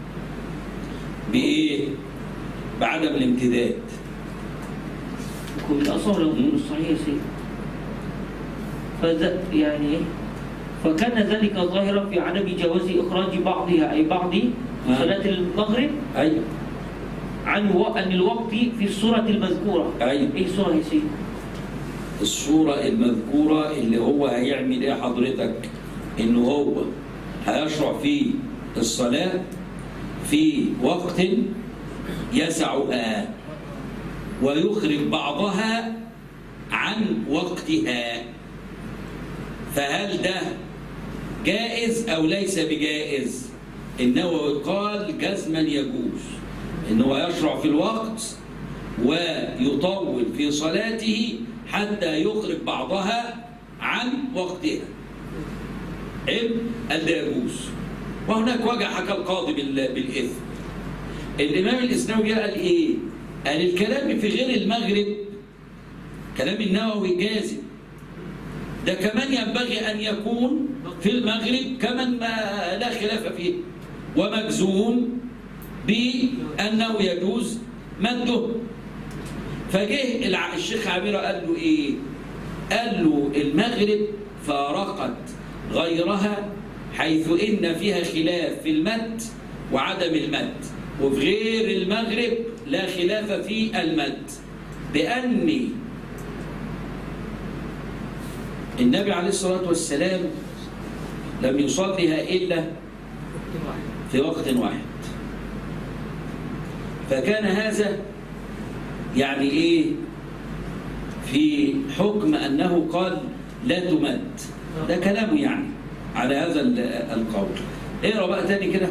Speaker 1: بإيه؟ بعدم الامتداد
Speaker 2: يكون الأصح لو يكون الصحيح يا سيدي فذ... يعني إيه؟ فكان ذلك ظاهرا في عدم جواز إخراج بعضها أي بعض
Speaker 1: آه.
Speaker 2: صلاة المغرب
Speaker 1: أيوه
Speaker 2: عن و... عن الوقت في الصورة المذكورة
Speaker 1: أيوه
Speaker 2: إيه الصورة يا سيدي؟
Speaker 1: الصورة المذكورة اللي هو هيعمل ايه حضرتك انه هو هيشرع في الصلاة في وقت يسعها ويخرج بعضها عن وقتها فهل ده جائز او ليس بجائز النووي قال جزما يجوز انه يشرع في الوقت ويطول في صلاته حتى يخرج بعضها عن وقتها حلو قال ده يجوز وهناك وجه حكى القاضي بال- بالإثم الإمام الإسلامي قال إيه؟ قال الكلام في غير المغرب كلام النووي جازم ده كمان ينبغي أن يكون في المغرب كمن ما لا خلاف فيه ومجزوم بأنه يجوز مده فجه الع- الشيخ عميرة قال له إيه؟ قال له المغرب فارقت غيرها حيث إن فيها خلاف في المد وعدم المد وفي غير المغرب لا خلاف في المد بأن النبي عليه الصلاة والسلام لم يصليها إلا
Speaker 5: وقت واحد
Speaker 1: في وقت واحد فكان هذا يعني ايه في حكم انه قال لا تمد ده كلامه يعني على هذا ال- القول اقرا بقى تاني كده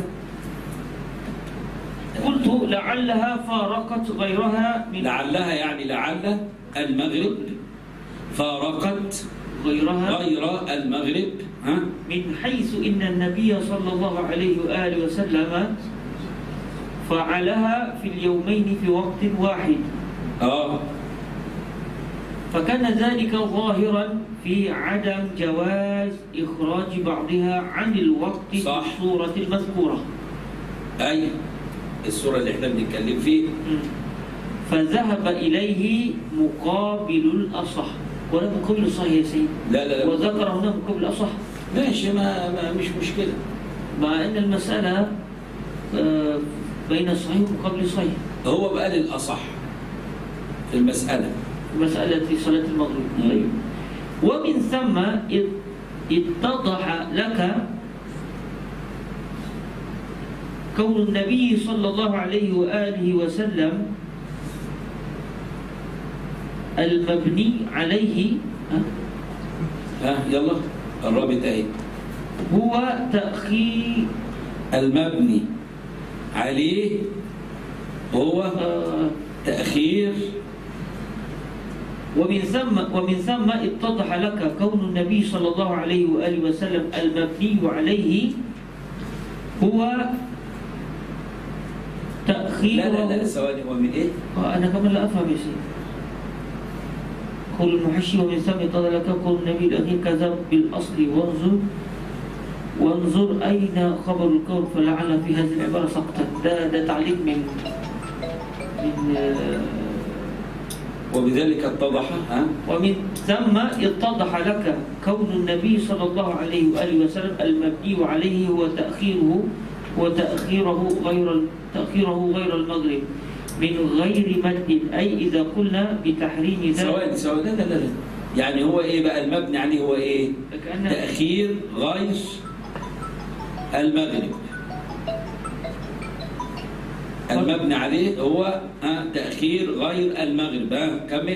Speaker 2: قلت لعلها فارقت غيرها من
Speaker 1: لعلها يعني لعل المغرب فارقت
Speaker 2: غيرها
Speaker 1: غير المغرب ها
Speaker 2: من حيث إن النبي صلى الله عليه وآله وسلم فعلها في اليومين في وقت واحد
Speaker 1: اه
Speaker 2: فكان ذلك ظاهرا في عدم جواز إخراج بعضها عن الوقت
Speaker 1: صح.
Speaker 2: في الصورة المذكورة
Speaker 1: اي السوره اللي احنا بنتكلم فيه
Speaker 2: فذهب إليه مقابل الأصح ولا مقابل الصحيح يا سيدي
Speaker 1: لا لا لا
Speaker 2: وذكر هنا مقابل الأصح
Speaker 1: ماشي ما, ما مش مشكله
Speaker 2: مع أن المسألة آه، بين الصحيح ومقابل الصحيح
Speaker 1: هو بقى للاصح في المساله
Speaker 2: مسألة صلاة المغرب
Speaker 1: مم.
Speaker 2: طيب. ومن ثم ات- اتضح لك كون النبي صلى الله عليه وآله وسلم المبني عليه ها،
Speaker 1: ها يلا قربت اهي
Speaker 2: هو تأخير
Speaker 1: المبني عليه هو
Speaker 2: آه،
Speaker 1: تأخير
Speaker 2: ومن ثم ومن ثم اتضح لك كون النبي صلى الله عليه وآله وسلم المبني عليه هو تأخير
Speaker 1: لا لا لا ثواني ومن ايه؟
Speaker 2: آه، أنا كمان لا أفهم يا سيدي قول المحشي ومن ثم اتضح لك كون النبي الأخير كذب بالأصل وانظر وانظر أين خبر الكون فلعل في هذه العبارة سقطا ده ده تعليق من من آه،
Speaker 1: وبذلك اتضح ها
Speaker 2: ومن ثم اتضح لك كون النبي صلى الله عليه وآله وسلم المبني عليه هو تأخيره وتأخيره غير تأخيره غير المغرب من غير مد أي إذا قلنا بتحريم ذلك
Speaker 1: ثواني ثواني لا لا لا لا. يعني هو ايه بقى المبني عليه هو ايه؟
Speaker 2: كأن
Speaker 1: تأخير غير المغرب المبني عليه هو ها تأخير غير المغرب ها كمل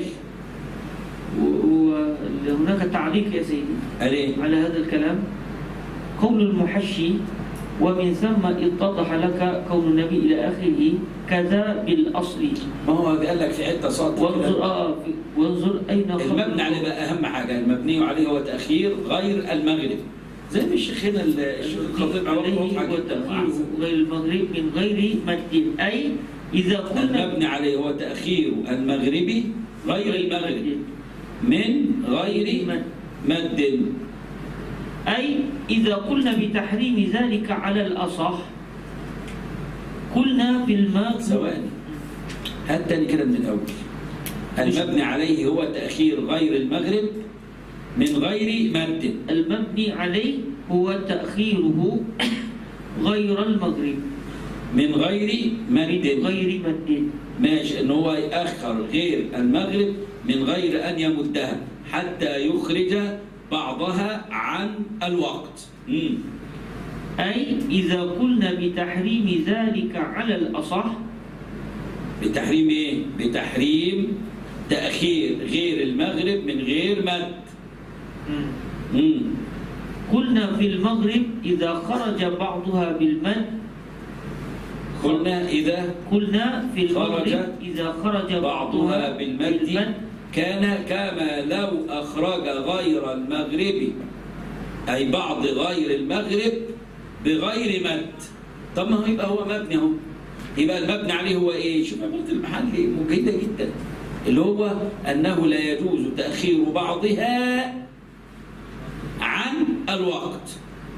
Speaker 2: وهناك تعليق يا سيدي
Speaker 1: عليه
Speaker 2: على هذا الكلام قول المحشي ومن ثم اتضح لك كون النبي إلى آخره كذا بالأصل
Speaker 1: ما هو قال لك في حته سطر
Speaker 2: وانظر آه في- وانظر أين خبر
Speaker 1: المبني عليه بقى اهم حاجه المبني عليه هو تاخير غير المغرب زي ما الشيخنا ال- الشيخ الخطيب عمل
Speaker 2: عليه
Speaker 1: واضحة جداً
Speaker 2: وتأخير
Speaker 1: وأحسن.
Speaker 2: غير المغرب من غير مد أي إذا قلنا
Speaker 1: المبني عليه هو تاخير المغربي غير المغرب
Speaker 2: مد.
Speaker 1: من غير
Speaker 2: مد.
Speaker 1: مد
Speaker 2: أي إذا قلنا بتحريم ذلك على الأصح قلنا في الماء
Speaker 1: ثواني هات تاني كده من الاول المبني عليه هو تاخير غير المغرب من غير مد
Speaker 2: المبني عليه هو تأخيره غير المغرب
Speaker 1: من غير مد
Speaker 2: غير مد
Speaker 1: ماشي ان هو ياخر غير المغرب من غير ان يمدها حتى يخرج بعضها عن الوقت مم.
Speaker 2: أي إذا قلنا بتحريم ذلك على الأصح
Speaker 1: بتحريم ايه بتحريم تاخير غير المغرب من غير مد مم.
Speaker 2: قلنا في المغرب إذا خرج بعضها بالمد
Speaker 1: قلنا اذا
Speaker 2: قلنا في المغرب
Speaker 1: خرج
Speaker 2: إذا خرج
Speaker 1: بعضها بالمد كان كما لو أخرج غير المغرب أي بعض غير المغرب بغير مد طب ما هو يبقى هو مبني اهو يبقى المبني عليه هو ايه؟ شوف عبارة المحل مجيدة جدا اللي هو أنه لا يجوز تأخير بعضها عن الوقت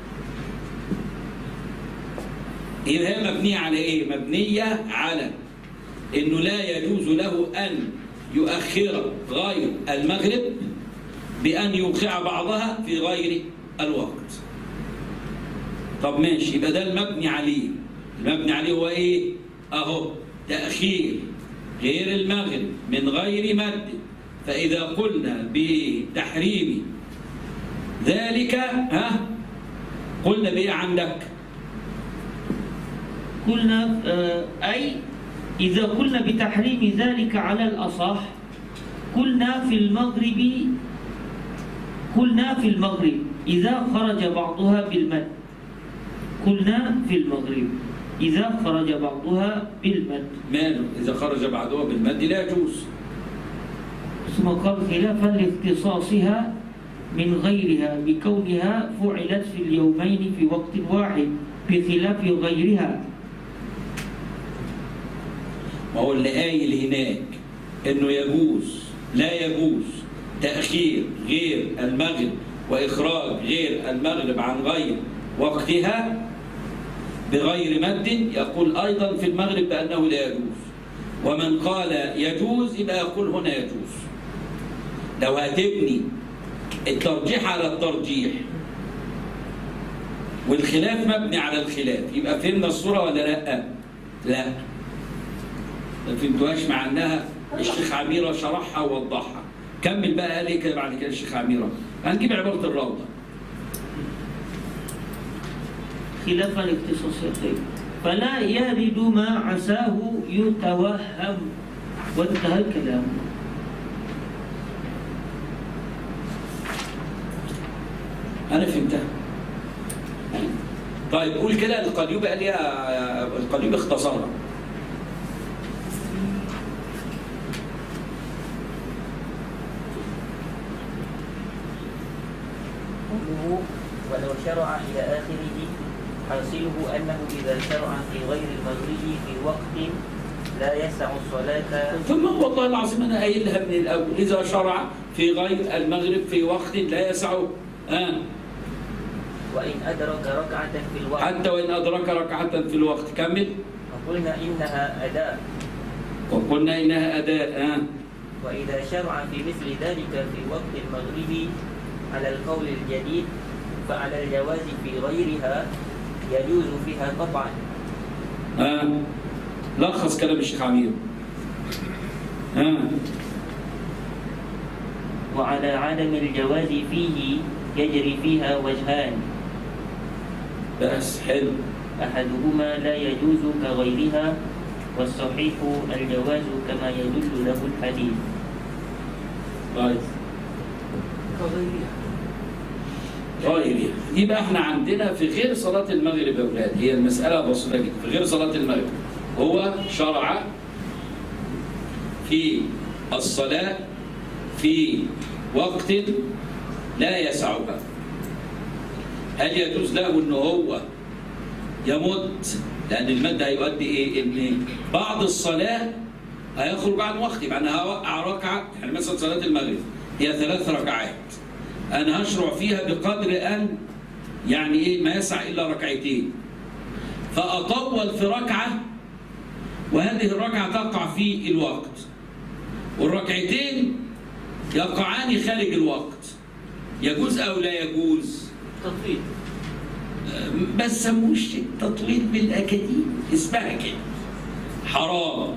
Speaker 1: يبقى هي مبنية على ايه؟ مبنية على انه لا يجوز له ان يؤخر غير المغرب بان يوقع بعضها في غير الوقت طب ماشي يبقى ده المبني عليه المبني عليه هو ايه أهو تأخير غير المغرب من غير مد فإذا قلنا بتحريم ذلك ها قلنا بإيه عندك
Speaker 2: قلنا آه، أي إذا قلنا بتحريم ذلك على الأصح قلنا في المغرب قلنا في المغرب إذا خرج بعضها بالمد قلنا في المغرب إذا خرج بعضها بالمد
Speaker 1: ماله إذا خرج بعدها بالمد لا يجوز
Speaker 2: ثم قال خلافا لاختصاصها من غيرها بكونها فعلت في اليومين في وقت واحد بخلاف غيرها
Speaker 1: ما هو اللي قايل هناك انه يجوز لا يجوز تأخير غير المغرب وإخراج غير المغرب عن غير وقتها بغير مد يقول أيضا في المغرب بأنه لا يجوز ومن قال يجوز يبقى يقول هنا يجوز لو هتبني الترجيح على الترجيح والخلاف مبني على الخلاف يبقى فهمنا الصورة ولا لا؟ لا ما فهمتوهاش مع انها الشيخ عميرة شرحها ووضحها كمل بقى قال ايه كده بعد كده الشيخ عميرة هنجيب عبارة الروضة
Speaker 2: خلافا لاختصاصها فلا يرد ما عساه يتوهم وانتهى الكلام
Speaker 1: انا فهمتها طيب قول كده القليوب قال يا القليوب اختصرها
Speaker 3: قوله ولو شرع إلى آخره حاصله أنه إذا شرع في غير المغرب في وقت لا يسع الصلاة
Speaker 1: ثم والله العظيم انا قايلها من الاول اذا شرع في غير المغرب في وقت لا يسعه آه.
Speaker 3: وإن أدرك ركعة في الوقت
Speaker 1: حتى وان ادرك ركعة في الوقت كمل
Speaker 3: فقلنا إنها أداء
Speaker 1: وقلنا انها اداء آه.
Speaker 3: وإذا شرع في مثل ذلك في وقت المغرب على القول الجديد فعلى الجواز في غيرها يجوز فيها قطعا
Speaker 1: آه. لخص كلام الشيخ عمير آه.
Speaker 3: وعلى عدم الجواز فيه يجري فيها وجهان
Speaker 1: بس حلو
Speaker 3: أحدهما لا يجوز كغيرها والصحيح الجواز كما يدل له الحديث
Speaker 1: طيب غيرها يبقى احنا عندنا في غير صلاة المغرب يا أولاد هي المسألة بسيطة جدا في غير صلاة المغرب هو شرع في الصلاة في وقت لا يسعها هل يجوز له ان هو يمد لان المد هيؤدي ايه ان بعض الصلاه هيخرج عن وقت يبقى انا هوقع ركعه يعني مثلا صلاه المغرب هي ثلاث ركعات انا هشرع فيها بقدر ان يعني ايه ما يسع الا ركعتين فاطول في ركعه وهذه الركعه تقع في الوقت والركعتين يقعان خارج الوقت يجوز او لا يجوز
Speaker 2: تطبيق
Speaker 1: بس سموش تطويل بالاكاديم اسمها كده حرام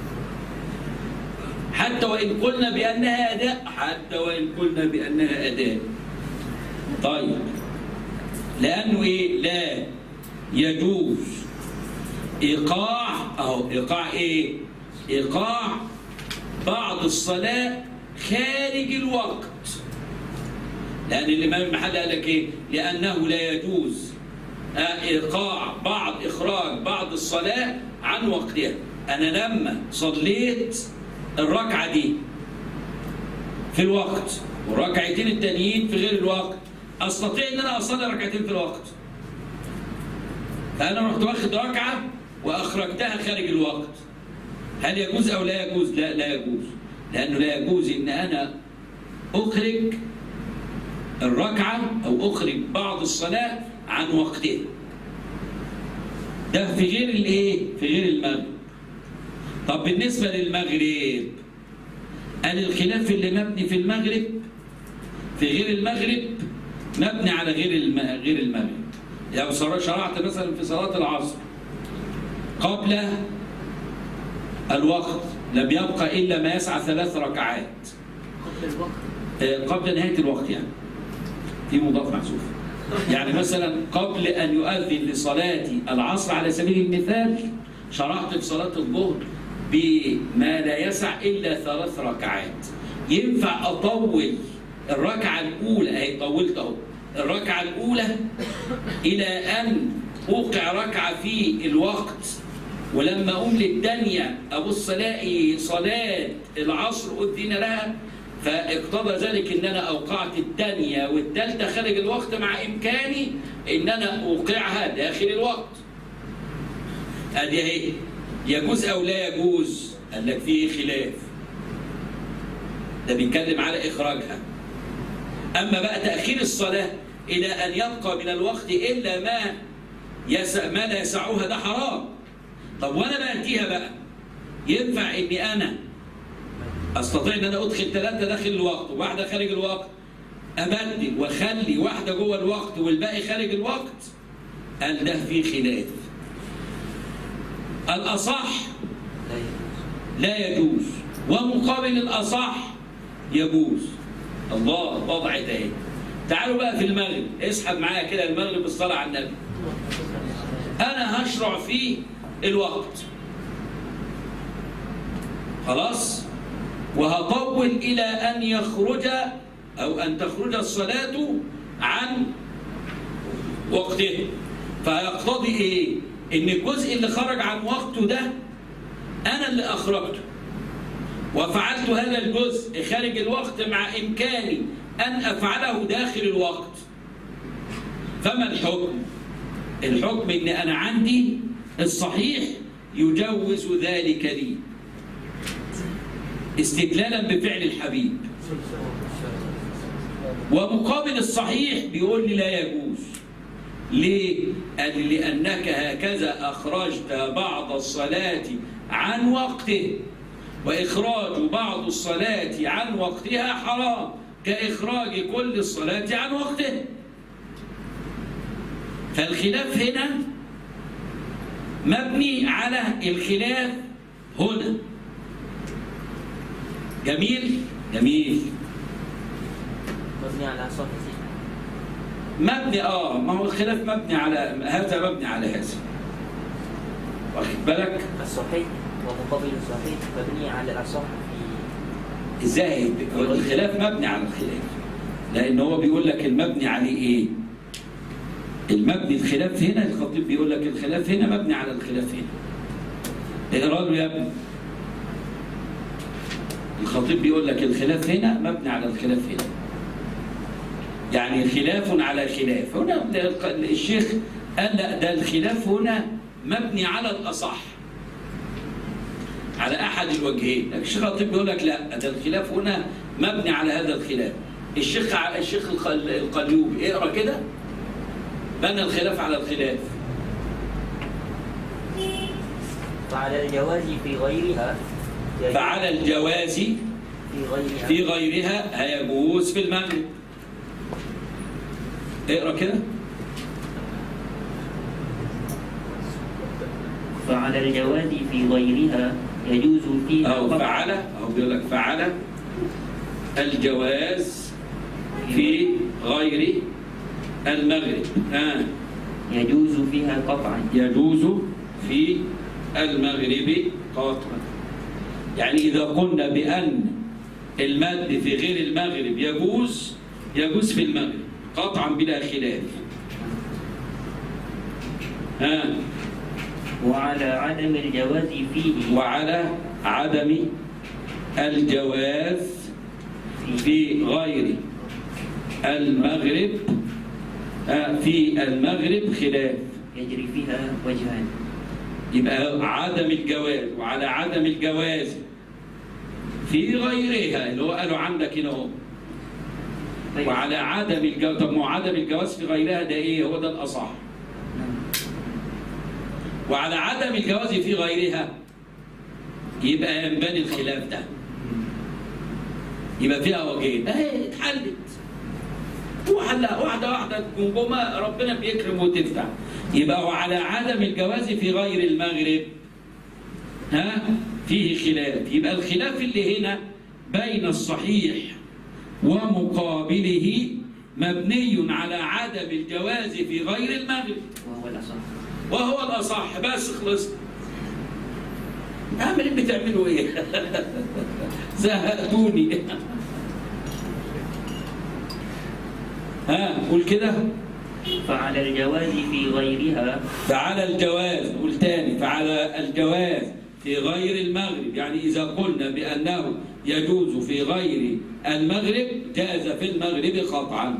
Speaker 1: حتى وان قلنا بانها اداء حتى وان قلنا بانها اداء طيب لانه ايه لا يجوز ايقاع اهو ايقاع ايه ايقاع بعض الصلاه خارج الوقت لأن الإمام المحلي قال لك إيه؟ لأنه لا يجوز آه، إيقاع بعض إخراج بعض الصلاة عن وقتها أنا لما صليت الركعة دي في الوقت والركعتين التانيين في غير الوقت أستطيع إن أنا أصلي ركعتين في الوقت فأنا رحت واخد ركعة وأخرجتها خارج الوقت هل يجوز أو لا يجوز؟ لا لا يجوز لأنه لا يجوز إن أنا أخرج الركعة أو أخرج بعض الصلاة عن وقتها ده في غير الإيه؟ في غير المغرب طب بالنسبة للمغرب قال الخلاف اللي مبني في المغرب في غير المغرب مبني على غير الم... غير المغرب لو يعني شرعت مثلا في صلاة العصر قبل الوقت لم يبقى إلا ما يسعى ثلاث ركعات
Speaker 2: قبل الوقت
Speaker 1: آه، قبل نهاية الوقت يعني في مضاف محذوف يعني مثلا قبل أن يؤذن لصلاة العصر على سبيل المثال شرعت في صلاة الظهر بما لا يسع إلا ثلاث ركعات ينفع أطول الركعة الأولى أهي طولت أهو الركعة الأولى إلى أن أوقع ركعة في الوقت ولما أقوم للدنيا أبص ألاقي صلاة العصر أذن لها فاقتضى ذلك ان انا اوقعت الثانيه والثالثه خارج الوقت مع امكاني ان انا اوقعها داخل الوقت. ادي اهي يجوز او لا يجوز؟ قال لك فيه خلاف. ده بيتكلم على اخراجها. اما بقى تاخير الصلاه الى ان يبقى من الوقت الا ما يسع ما لا يسعها ده حرام. طب وانا باتيها بقى ينفع اني انا استطيع ان انا ادخل ثلاثه داخل الوقت وواحده خارج الوقت ابدل واخلي واحده جوه الوقت والباقي خارج الوقت قال ده في خلاف الاصح
Speaker 3: لا يجوز
Speaker 1: لا يجوز ومقابل الاصح يجوز الله وضعت اهي تعالوا بقى في المغرب اسحب معايا كده المغرب بالصلاه على النبي انا هشرع في الوقت خلاص وهطول إلى أن يخرج أو أن تخرج الصلاة عن وقته فيقتضي إيه؟ إن الجزء اللي خرج عن وقته ده أنا اللي أخرجته وفعلت هذا الجزء خارج الوقت مع إمكاني أن أفعله داخل الوقت فما الحكم؟ الحكم إن أنا عندي الصحيح يجوز ذلك لي استدلالا بفعل الحبيب ومقابل الصحيح بيقول لي لا يجوز ليه؟ قال لي لأنك هكذا أخرجت بعض الصلاة عن وقته وإخراج بعض الصلاة عن وقتها حرام كإخراج كل الصلاة عن وقته فالخلاف هنا مبني على الخلاف هنا جميل جميل
Speaker 3: مبني على صح
Speaker 1: مبني اه ما هو الخلاف مبني على هذا مبني على هذا واخد بالك
Speaker 3: الصحيح ومقابل الصحيح مبني على الأصح في
Speaker 1: ازاي الخلاف مبني على الخلاف لان هو بيقول لك المبني عليه ايه المبني الخلاف هنا الخطيب بيقول لك الخلاف هنا مبني على الخلاف هنا اقرا له يا ابني الخطيب بيقول لك الخلاف هنا مبني على الخلاف هنا يعني خلاف على خلاف هنا الشيخ قال لا ده الخلاف هنا مبني على الأصح على أحد الوجهين الشيخ الخطيب بيقول لك لا ده الخلاف هنا مبني على هذا الخلاف الشيخ الشيخ الخل- القليوبي اقرا كده بنى الخلاف على الخلاف
Speaker 3: فعلى الجواز في غيرها يجوز
Speaker 1: فعلى الجواز
Speaker 3: في غيرها
Speaker 1: في غيرها هيجوز في المغرب اقرا كده
Speaker 2: فعلى الجواز في غيرها يجوز فيها
Speaker 1: أو
Speaker 2: قطع-
Speaker 1: فعل أو بيقول لك فعل الجواز في غير المغرب آه.
Speaker 2: يجوز فيها قطعا
Speaker 1: يجوز في المغرب قطعا يعني إذا قلنا بأن المد في غير المغرب يجوز يجوز في المغرب قطعا بلا خلاف ها
Speaker 2: وعلى عدم الجواز فيه
Speaker 1: وعلى عدم الجواز في غير المغرب آه، في المغرب خلاف
Speaker 2: يجري فيها وجهان
Speaker 1: يبقى عدم الجواز وعلى عدم الجواز في غيرها اللي هو قالوا عندك هنا اهو
Speaker 2: طيب.
Speaker 1: وعلى عدم الجواز طب ما هو عدم الجواز في غيرها ده ايه هو ده الاصح
Speaker 2: نعم.
Speaker 1: وعلى عدم الجواز في غيرها يبقى ينبني الخلاف ده يبقى فيها وجهين اهي اتحلت هو حلها واحده واحده جمجمه ربنا بيكرم وتفتح يبقى وعلى عدم الجواز في غير المغرب ها فيه خلاف يبقى الخلاف اللي هنا بين الصحيح ومقابله مبني على عدم الجواز في غير المغرب
Speaker 3: وهو الأصح
Speaker 1: وهو الأصح بس خلص عاملين بتعملوا ايه زهقتوني ها قول كده
Speaker 3: فعلى الجواز في غيرها
Speaker 1: فعلى الجواز قول تاني فعلى الجواز في غير المغرب يعني إذا قلنا بأنه يجوز في غير المغرب جاز في المغرب قطعا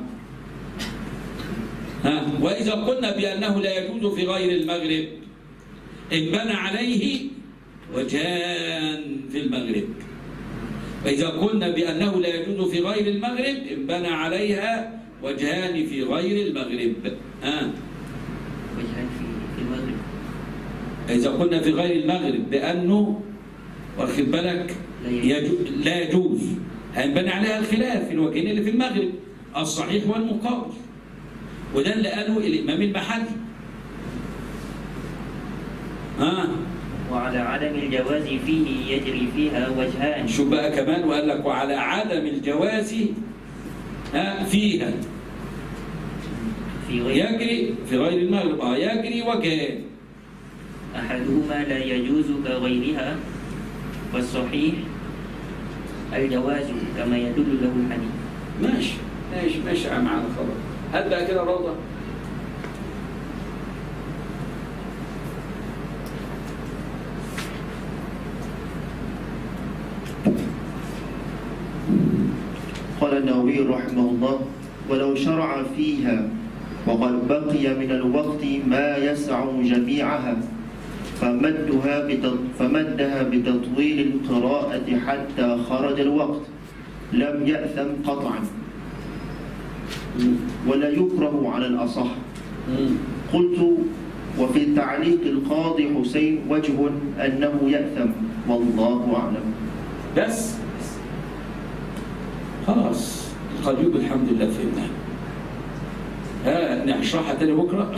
Speaker 1: ها وإذا قلنا بأنه لا يجوز في غير المغرب انبنى عليه وجهان في المغرب وإذا قلنا بأنه لا يجوز في غير المغرب انبنى عليها وجهان في غير المغرب ها
Speaker 3: وجهان في في المغرب
Speaker 1: إذا قلنا في غير المغرب بأنه واخد بالك
Speaker 3: لا يجوز.
Speaker 1: يجو- لا يجوز هينبني عليها الخلاف في الوجهين اللي في المغرب الصحيح والمقابل وده اللي قاله الإمام المحلي ها
Speaker 3: وعلى عدم الجواز فيه يجري فيها وجهان
Speaker 1: شوف بقى كمان وقال لك وعلى عدم الجواز ها فيها
Speaker 3: في غير
Speaker 1: يجري في غير المغرب اه يجري وجهان
Speaker 3: أحدهما لا يجوز كغيرها والصحيح الجواز كما يدل له الحديث
Speaker 1: ماشي ماشي ماشي يا معانا خلاص هات بقى كده روضه
Speaker 6: قال النووي رحمه الله ولو شرع فيها وقد بقي من الوقت ما يسع جميعها فمدها بتط- فمدها بتطويل القراءة حتى خرج الوقت لم يأثم قطعا ولا يكره على الأصح
Speaker 1: مم.
Speaker 6: قلت وفي تعليق القاضي حسين وجه أنه يأثم والله أعلم
Speaker 1: بس خلاص القليوب الحمد لله فهمناها ها نشرحها تاني بكره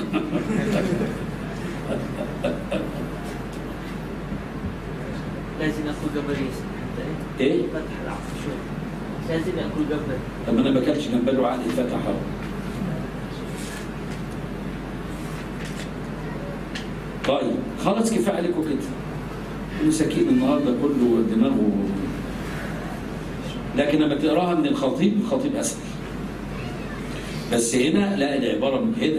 Speaker 2: لازم اكل جمبري حتى ايه
Speaker 1: ايه
Speaker 2: فتح العصر شوي لازم اكل جمبري
Speaker 1: طب انا ما باكلش جنبه له عقلي فتح اهو طيب خلاص كفايه عليكم كده مساكين النهارده كله دماغه لكن لما تقراها من الخطيب الخطيب اسهل بس هنا لا العباره مجهده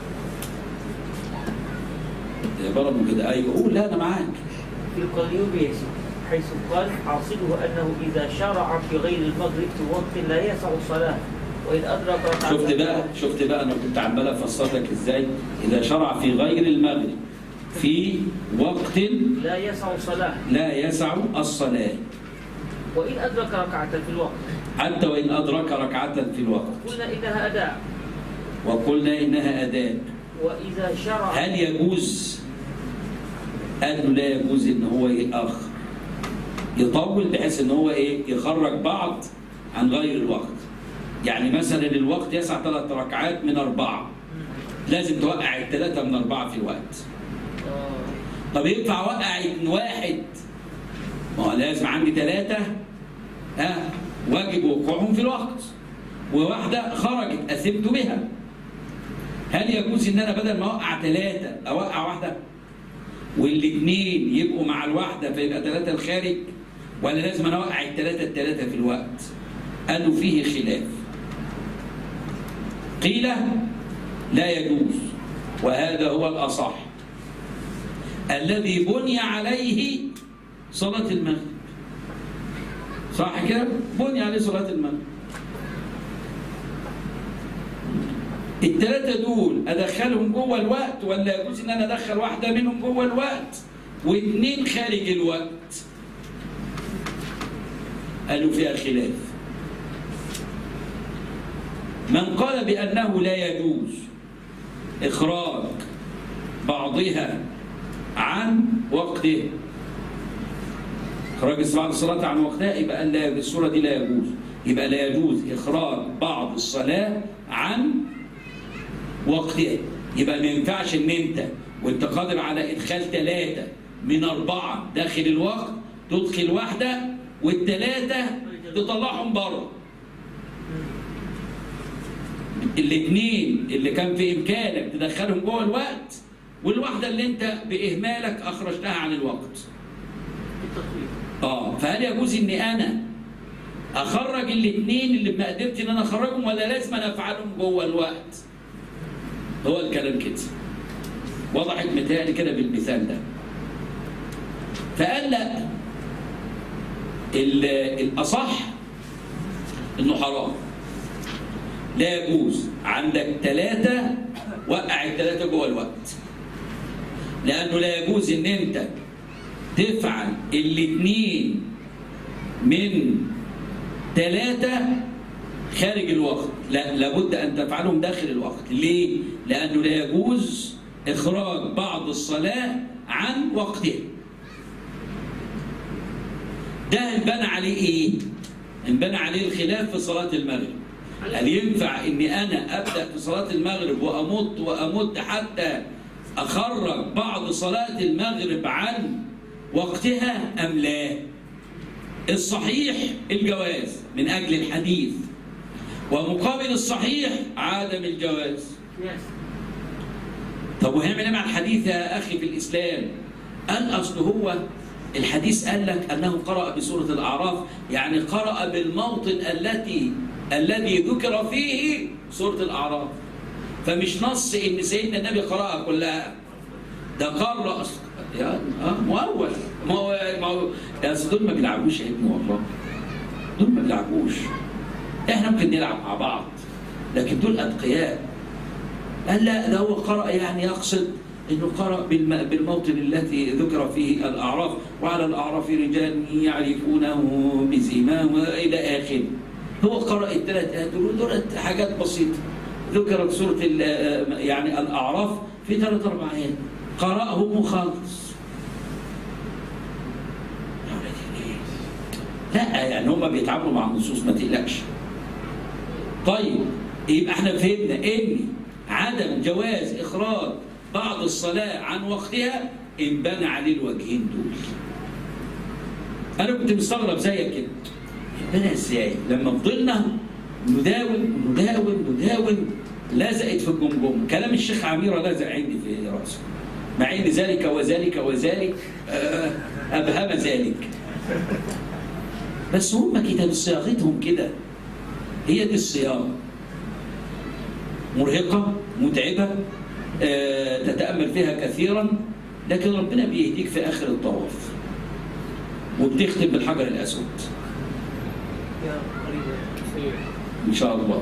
Speaker 1: العباره مجهده ايوه قول لا انا معاك
Speaker 2: في القليوبي حيث قال حاصله انه اذا شرع في غير المغرب في وقت لا يسع الصلاه وان ادرك ركعة
Speaker 1: شفت بقى شفت بقى انا كنت عمال افسر لك ازاي اذا شرع في غير المغرب في وقت
Speaker 2: لا يسع الصلاه
Speaker 1: لا يسع الصلاه
Speaker 2: وان ادرك ركعه في الوقت
Speaker 1: حتى وان ادرك ركعه في الوقت
Speaker 2: قلنا انها اداء
Speaker 1: وقلنا انها اداء
Speaker 2: واذا شرع
Speaker 1: هل يجوز قال له لا يجوز ان هو يأخ يطول بحيث ان هو ايه يخرج بعض عن غير الوقت يعني مثلا الوقت يسع ثلاث ركعات من اربعه لازم توقع الثلاثه من اربعه في الوقت
Speaker 2: آه،
Speaker 1: طب ينفع اوقع اتنين واحد ما هو لازم عندي ثلاثة ها واجب وقوعهم في الوقت وواحدة خرجت أثبت بها هل يجوز إن أنا بدل ما أوقع ثلاثة أوقع واحدة والاثنين يبقوا مع الواحدة فيبقى ثلاثة الخارج ولا لازم أنا أوقع الثلاثة الثلاثة في الوقت قالوا فيه خلاف قيل لا يجوز وهذا هو الأصح الذي بني عليه صلاة المغرب صح كده؟ بني عليه صلاة المغرب الثلاثة دول أدخلهم جوه الوقت ولا يجوز إن أنا أدخل واحدة منهم جوه الوقت واثنين خارج الوقت؟ قالوا فيها خلاف من قال بأنه لا يجوز إخراج بعضها عن وقته إخراج بعض الصلاة عن وقتها يبقى قال لا الصورة دي لا يجوز يبقى لا يجوز إخراج بعض الصلاة عن وقتها يبقى ما ينفعش إن أنت وأنت قادر على إدخال ثلاثة من أربعة داخل الوقت تدخل واحدة والتلاتة تطلعهم بره الاثنين اللي كان في إمكانك تدخلهم جوه الوقت والواحدة اللي أنت بإهمالك أخرجتها عن الوقت اه فهل يجوز اني انا اخرج الاثنين اللي ما قدرتش ان انا اخرجهم ولا لازم انا افعلهم جوه الوقت هو الكلام كده وضحت متهيألي كده بالمثال ده فقال لا ال- الاصح انه حرام لا يجوز عندك ثلاثة وقع الثلاثة جوه الوقت لأنه لا يجوز إن أنت تفعل الاثنين من ثلاثة خارج الوقت لا لابد أن تفعلهم داخل الوقت ليه؟ لأنه لا يجوز إخراج بعض الصلاة عن وقتها ده انبنى عليه إيه؟ انبنى عليه الخلاف في صلاة المغرب هل ينفع إني أنا أبدأ في صلاة المغرب وأمط وأمد حتى أخرج بعض صلاة المغرب عن وقتها أم لا الصحيح الجواز من أجل الحديث ومقابل الصحيح عدم الجواز طب وهنعمل ايه مع الحديث يا أخي في الإسلام قال أصل هو الحديث قال لك أنه قرأ بسورة الأعراف يعني قرأ بالموطن التي الذي ذكر فيه سورة الأعراف فمش نص إن سيدنا النبي قرأها كلها ده قرأ أصل- يا اه مؤول ما هو ما هو يا أصل دول ما بيلعبوش يا ابني والله دول ما بيلعبوش احنا ممكن نلعب مع بعض لكن دول اتقياء قال لا ده هو قرأ يعني يقصد انه قرأ بالم- بالموطن التي ذكر فيه الاعراف وعلى الاعراف رجال يعرفونه بسيماهم الى اخره هو قرأ الثلاث آيات دول دول حاجات بسيطه ذكرت سوره ال- يعني الاعراف في ثلاث اربع ايات قرأهم وخلص لا يعني هم بيتعاملوا مع النصوص ما تقلقش طيب يبقى احنا فهمنا ان عدم جواز اخراج بعض الصلاه عن وقتها انبنى عليه الوجهين دول انا كنت مستغرب زيك كده انبنى ازاي لما فضلنا نداوم نداوم نداوم لزقت في الجمجمه كلام الشيخ عميره لزق عندي في راسي مع ان ذلك وذلك وذلك آه، ابهم ذلك بس هم كده بصياغتهم كده هي دي الصياغه مرهقه متعبه آه، تتامل فيها كثيرا لكن ربنا بيهديك في اخر الطواف وبتختم بالحجر الاسود
Speaker 5: يا قريب
Speaker 1: ان شاء الله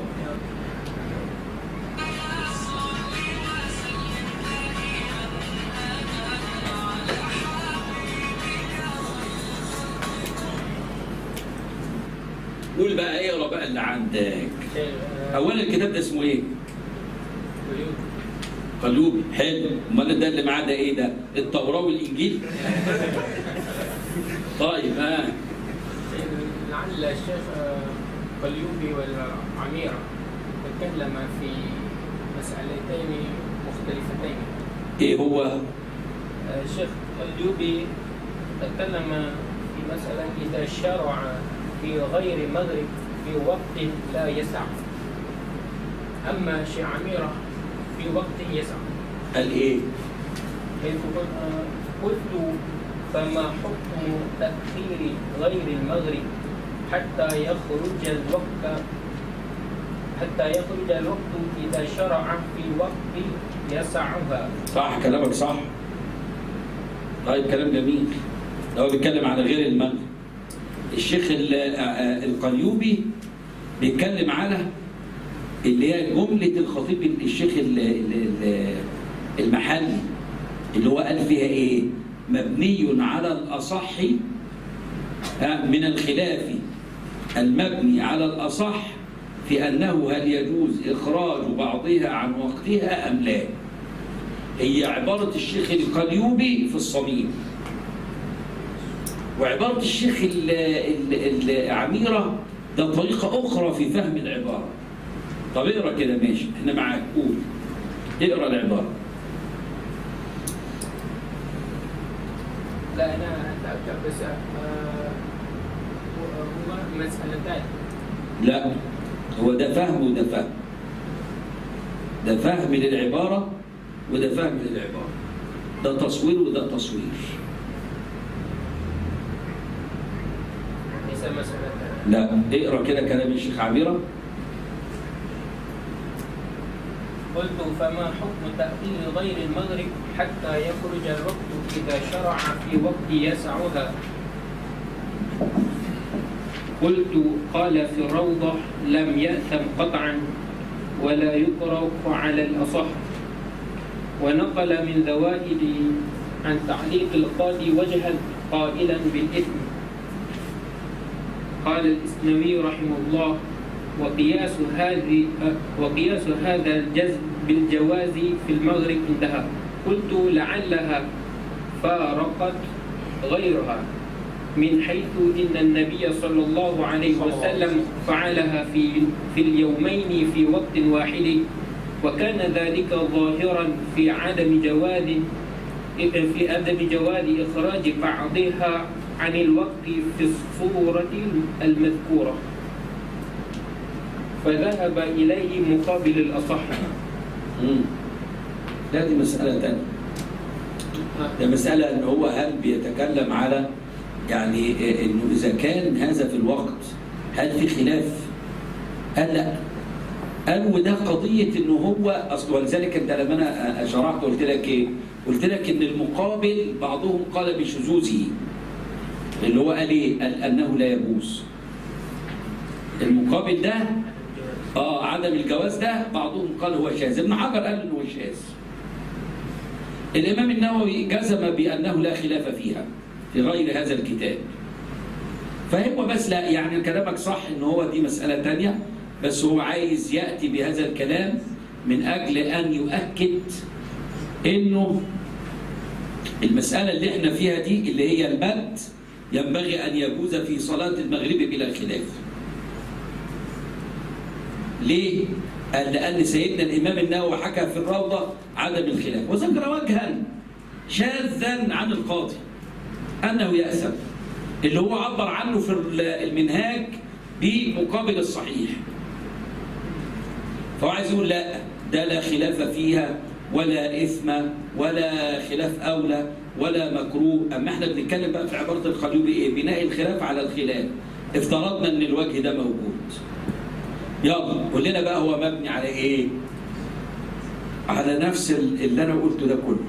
Speaker 1: قول بقى اقرا بقى اللي عندك اولا الكتاب ده اسمه ايه قلوبي حلو امال ده اللي معاه ده ايه ده التوراه والانجيل طيب ها آه.
Speaker 7: لعل الشيخ آه، قليوبي والعميرة تكلم في مسألتين مختلفتين
Speaker 1: ايه هو
Speaker 7: آه، الشيخ قليوبي تكلم في مسألة إذا شرع في غير مغرب في وقت لا يسع أما شيخ عميرة في وقت يسع
Speaker 1: قال ايه
Speaker 7: كيف قل- آه، قلت فما حكم تأخير غير المغرب حتى يخرج الوقت حتى يخرج الوقت إذا شرع في وقت يسعها
Speaker 1: صح كلامك صح طيب كلام جميل ده هو بيتكلم على غير المغرب الشيخ ال- آه، القليوبي بيتكلم على اللي هي جملة الخطيب الشيخ ال- ال- ال- المحلي اللي هو قال فيها ايه مبني على الأصح آه، من الخلاف المبني على الأصح في أنه هل يجوز إخراج بعضها عن وقتها أم لا هي عبارة الشيخ القليوبي في الصميم وعبارة الشيخ ال- ال- العميرة ده طريقة أخرى في فهم العبارة طب اقرا كده ماشي احنا معاك قول اقرا العبارة
Speaker 7: لا أنا أتذكر بس آه، هو هو مسألتان
Speaker 1: لا هو ده فهم وده فهم ده فهم للعبارة وده فهم للعبارة ده تصوير وده تصوير
Speaker 7: ليس مسألتان
Speaker 1: لا اقرا كده كلام الشيخ عبيرة
Speaker 7: قلت فما حكم تأخير غير المغرب حتى يخرج الوقت إذا شرع في وقت يسعها قلت قال في الروضة لم يأثم قطعا ولا يكره على الأصح ونقل من ذوائد عن تعليق القاضي وجها قائلا بالإثم قال الإسلامي رحمه الله وقياس هذه وقياس هذا الجزم بالجواز في المغرب انتهى قلت لعلها فارقت غيرها من حيث ان النبي صلى الله عليه وسلم فعلها في في اليومين في وقت واحد وكان ذلك ظاهرا في عدم جواز في عدم جواز اخراج بعضها عن الوقت في الصوره المذكوره فذهب إليه مقابل الأصح
Speaker 1: مم. لا دي مسألة تانية ده مسألة ان هو هل بيتكلم على يعني إيه انه اذا كان هذا في الوقت هل في خلاف؟ قال لا قال وده قضية انه هو اصل ولذلك انت لما انا شرحت قلت لك ايه؟ قلت لك ان المقابل بعضهم قال بشذوذه اللي هو قال ايه؟ قال انه لا يجوز المقابل ده اه عدم الجواز ده بعضهم قال هو شاذ ابن حجر قال انه شاذ الامام النووي جزم بانه لا خلاف فيها في غير هذا الكتاب فهو بس لا يعني كلامك صح ان هو دي مساله تانية بس هو عايز ياتي بهذا الكلام من اجل ان يؤكد انه المساله اللي احنا فيها دي اللي هي المد ينبغي ان يجوز في صلاه المغرب بلا خلاف ليه؟ قال لأن سيدنا الإمام النووي حكى في الروضة عدم الخلاف وذكر وجها شاذا عن القاضي أنه يأسم اللي هو عبر عنه في المنهاج بمقابل الصحيح فهو عايز يقول لا ده لا خلاف فيها ولا إثم ولا خلاف أولى ولا مكروه أما احنا بنتكلم بقى في عبارة الخليوبي إيه بناء الخلاف على الخلاف افترضنا أن الوجه ده موجود يلا قول لنا بقى هو مبني على ايه على نفس اللي انا قلته ده كله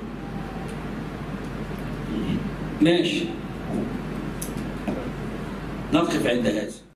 Speaker 1: ماشي نقف عند هذا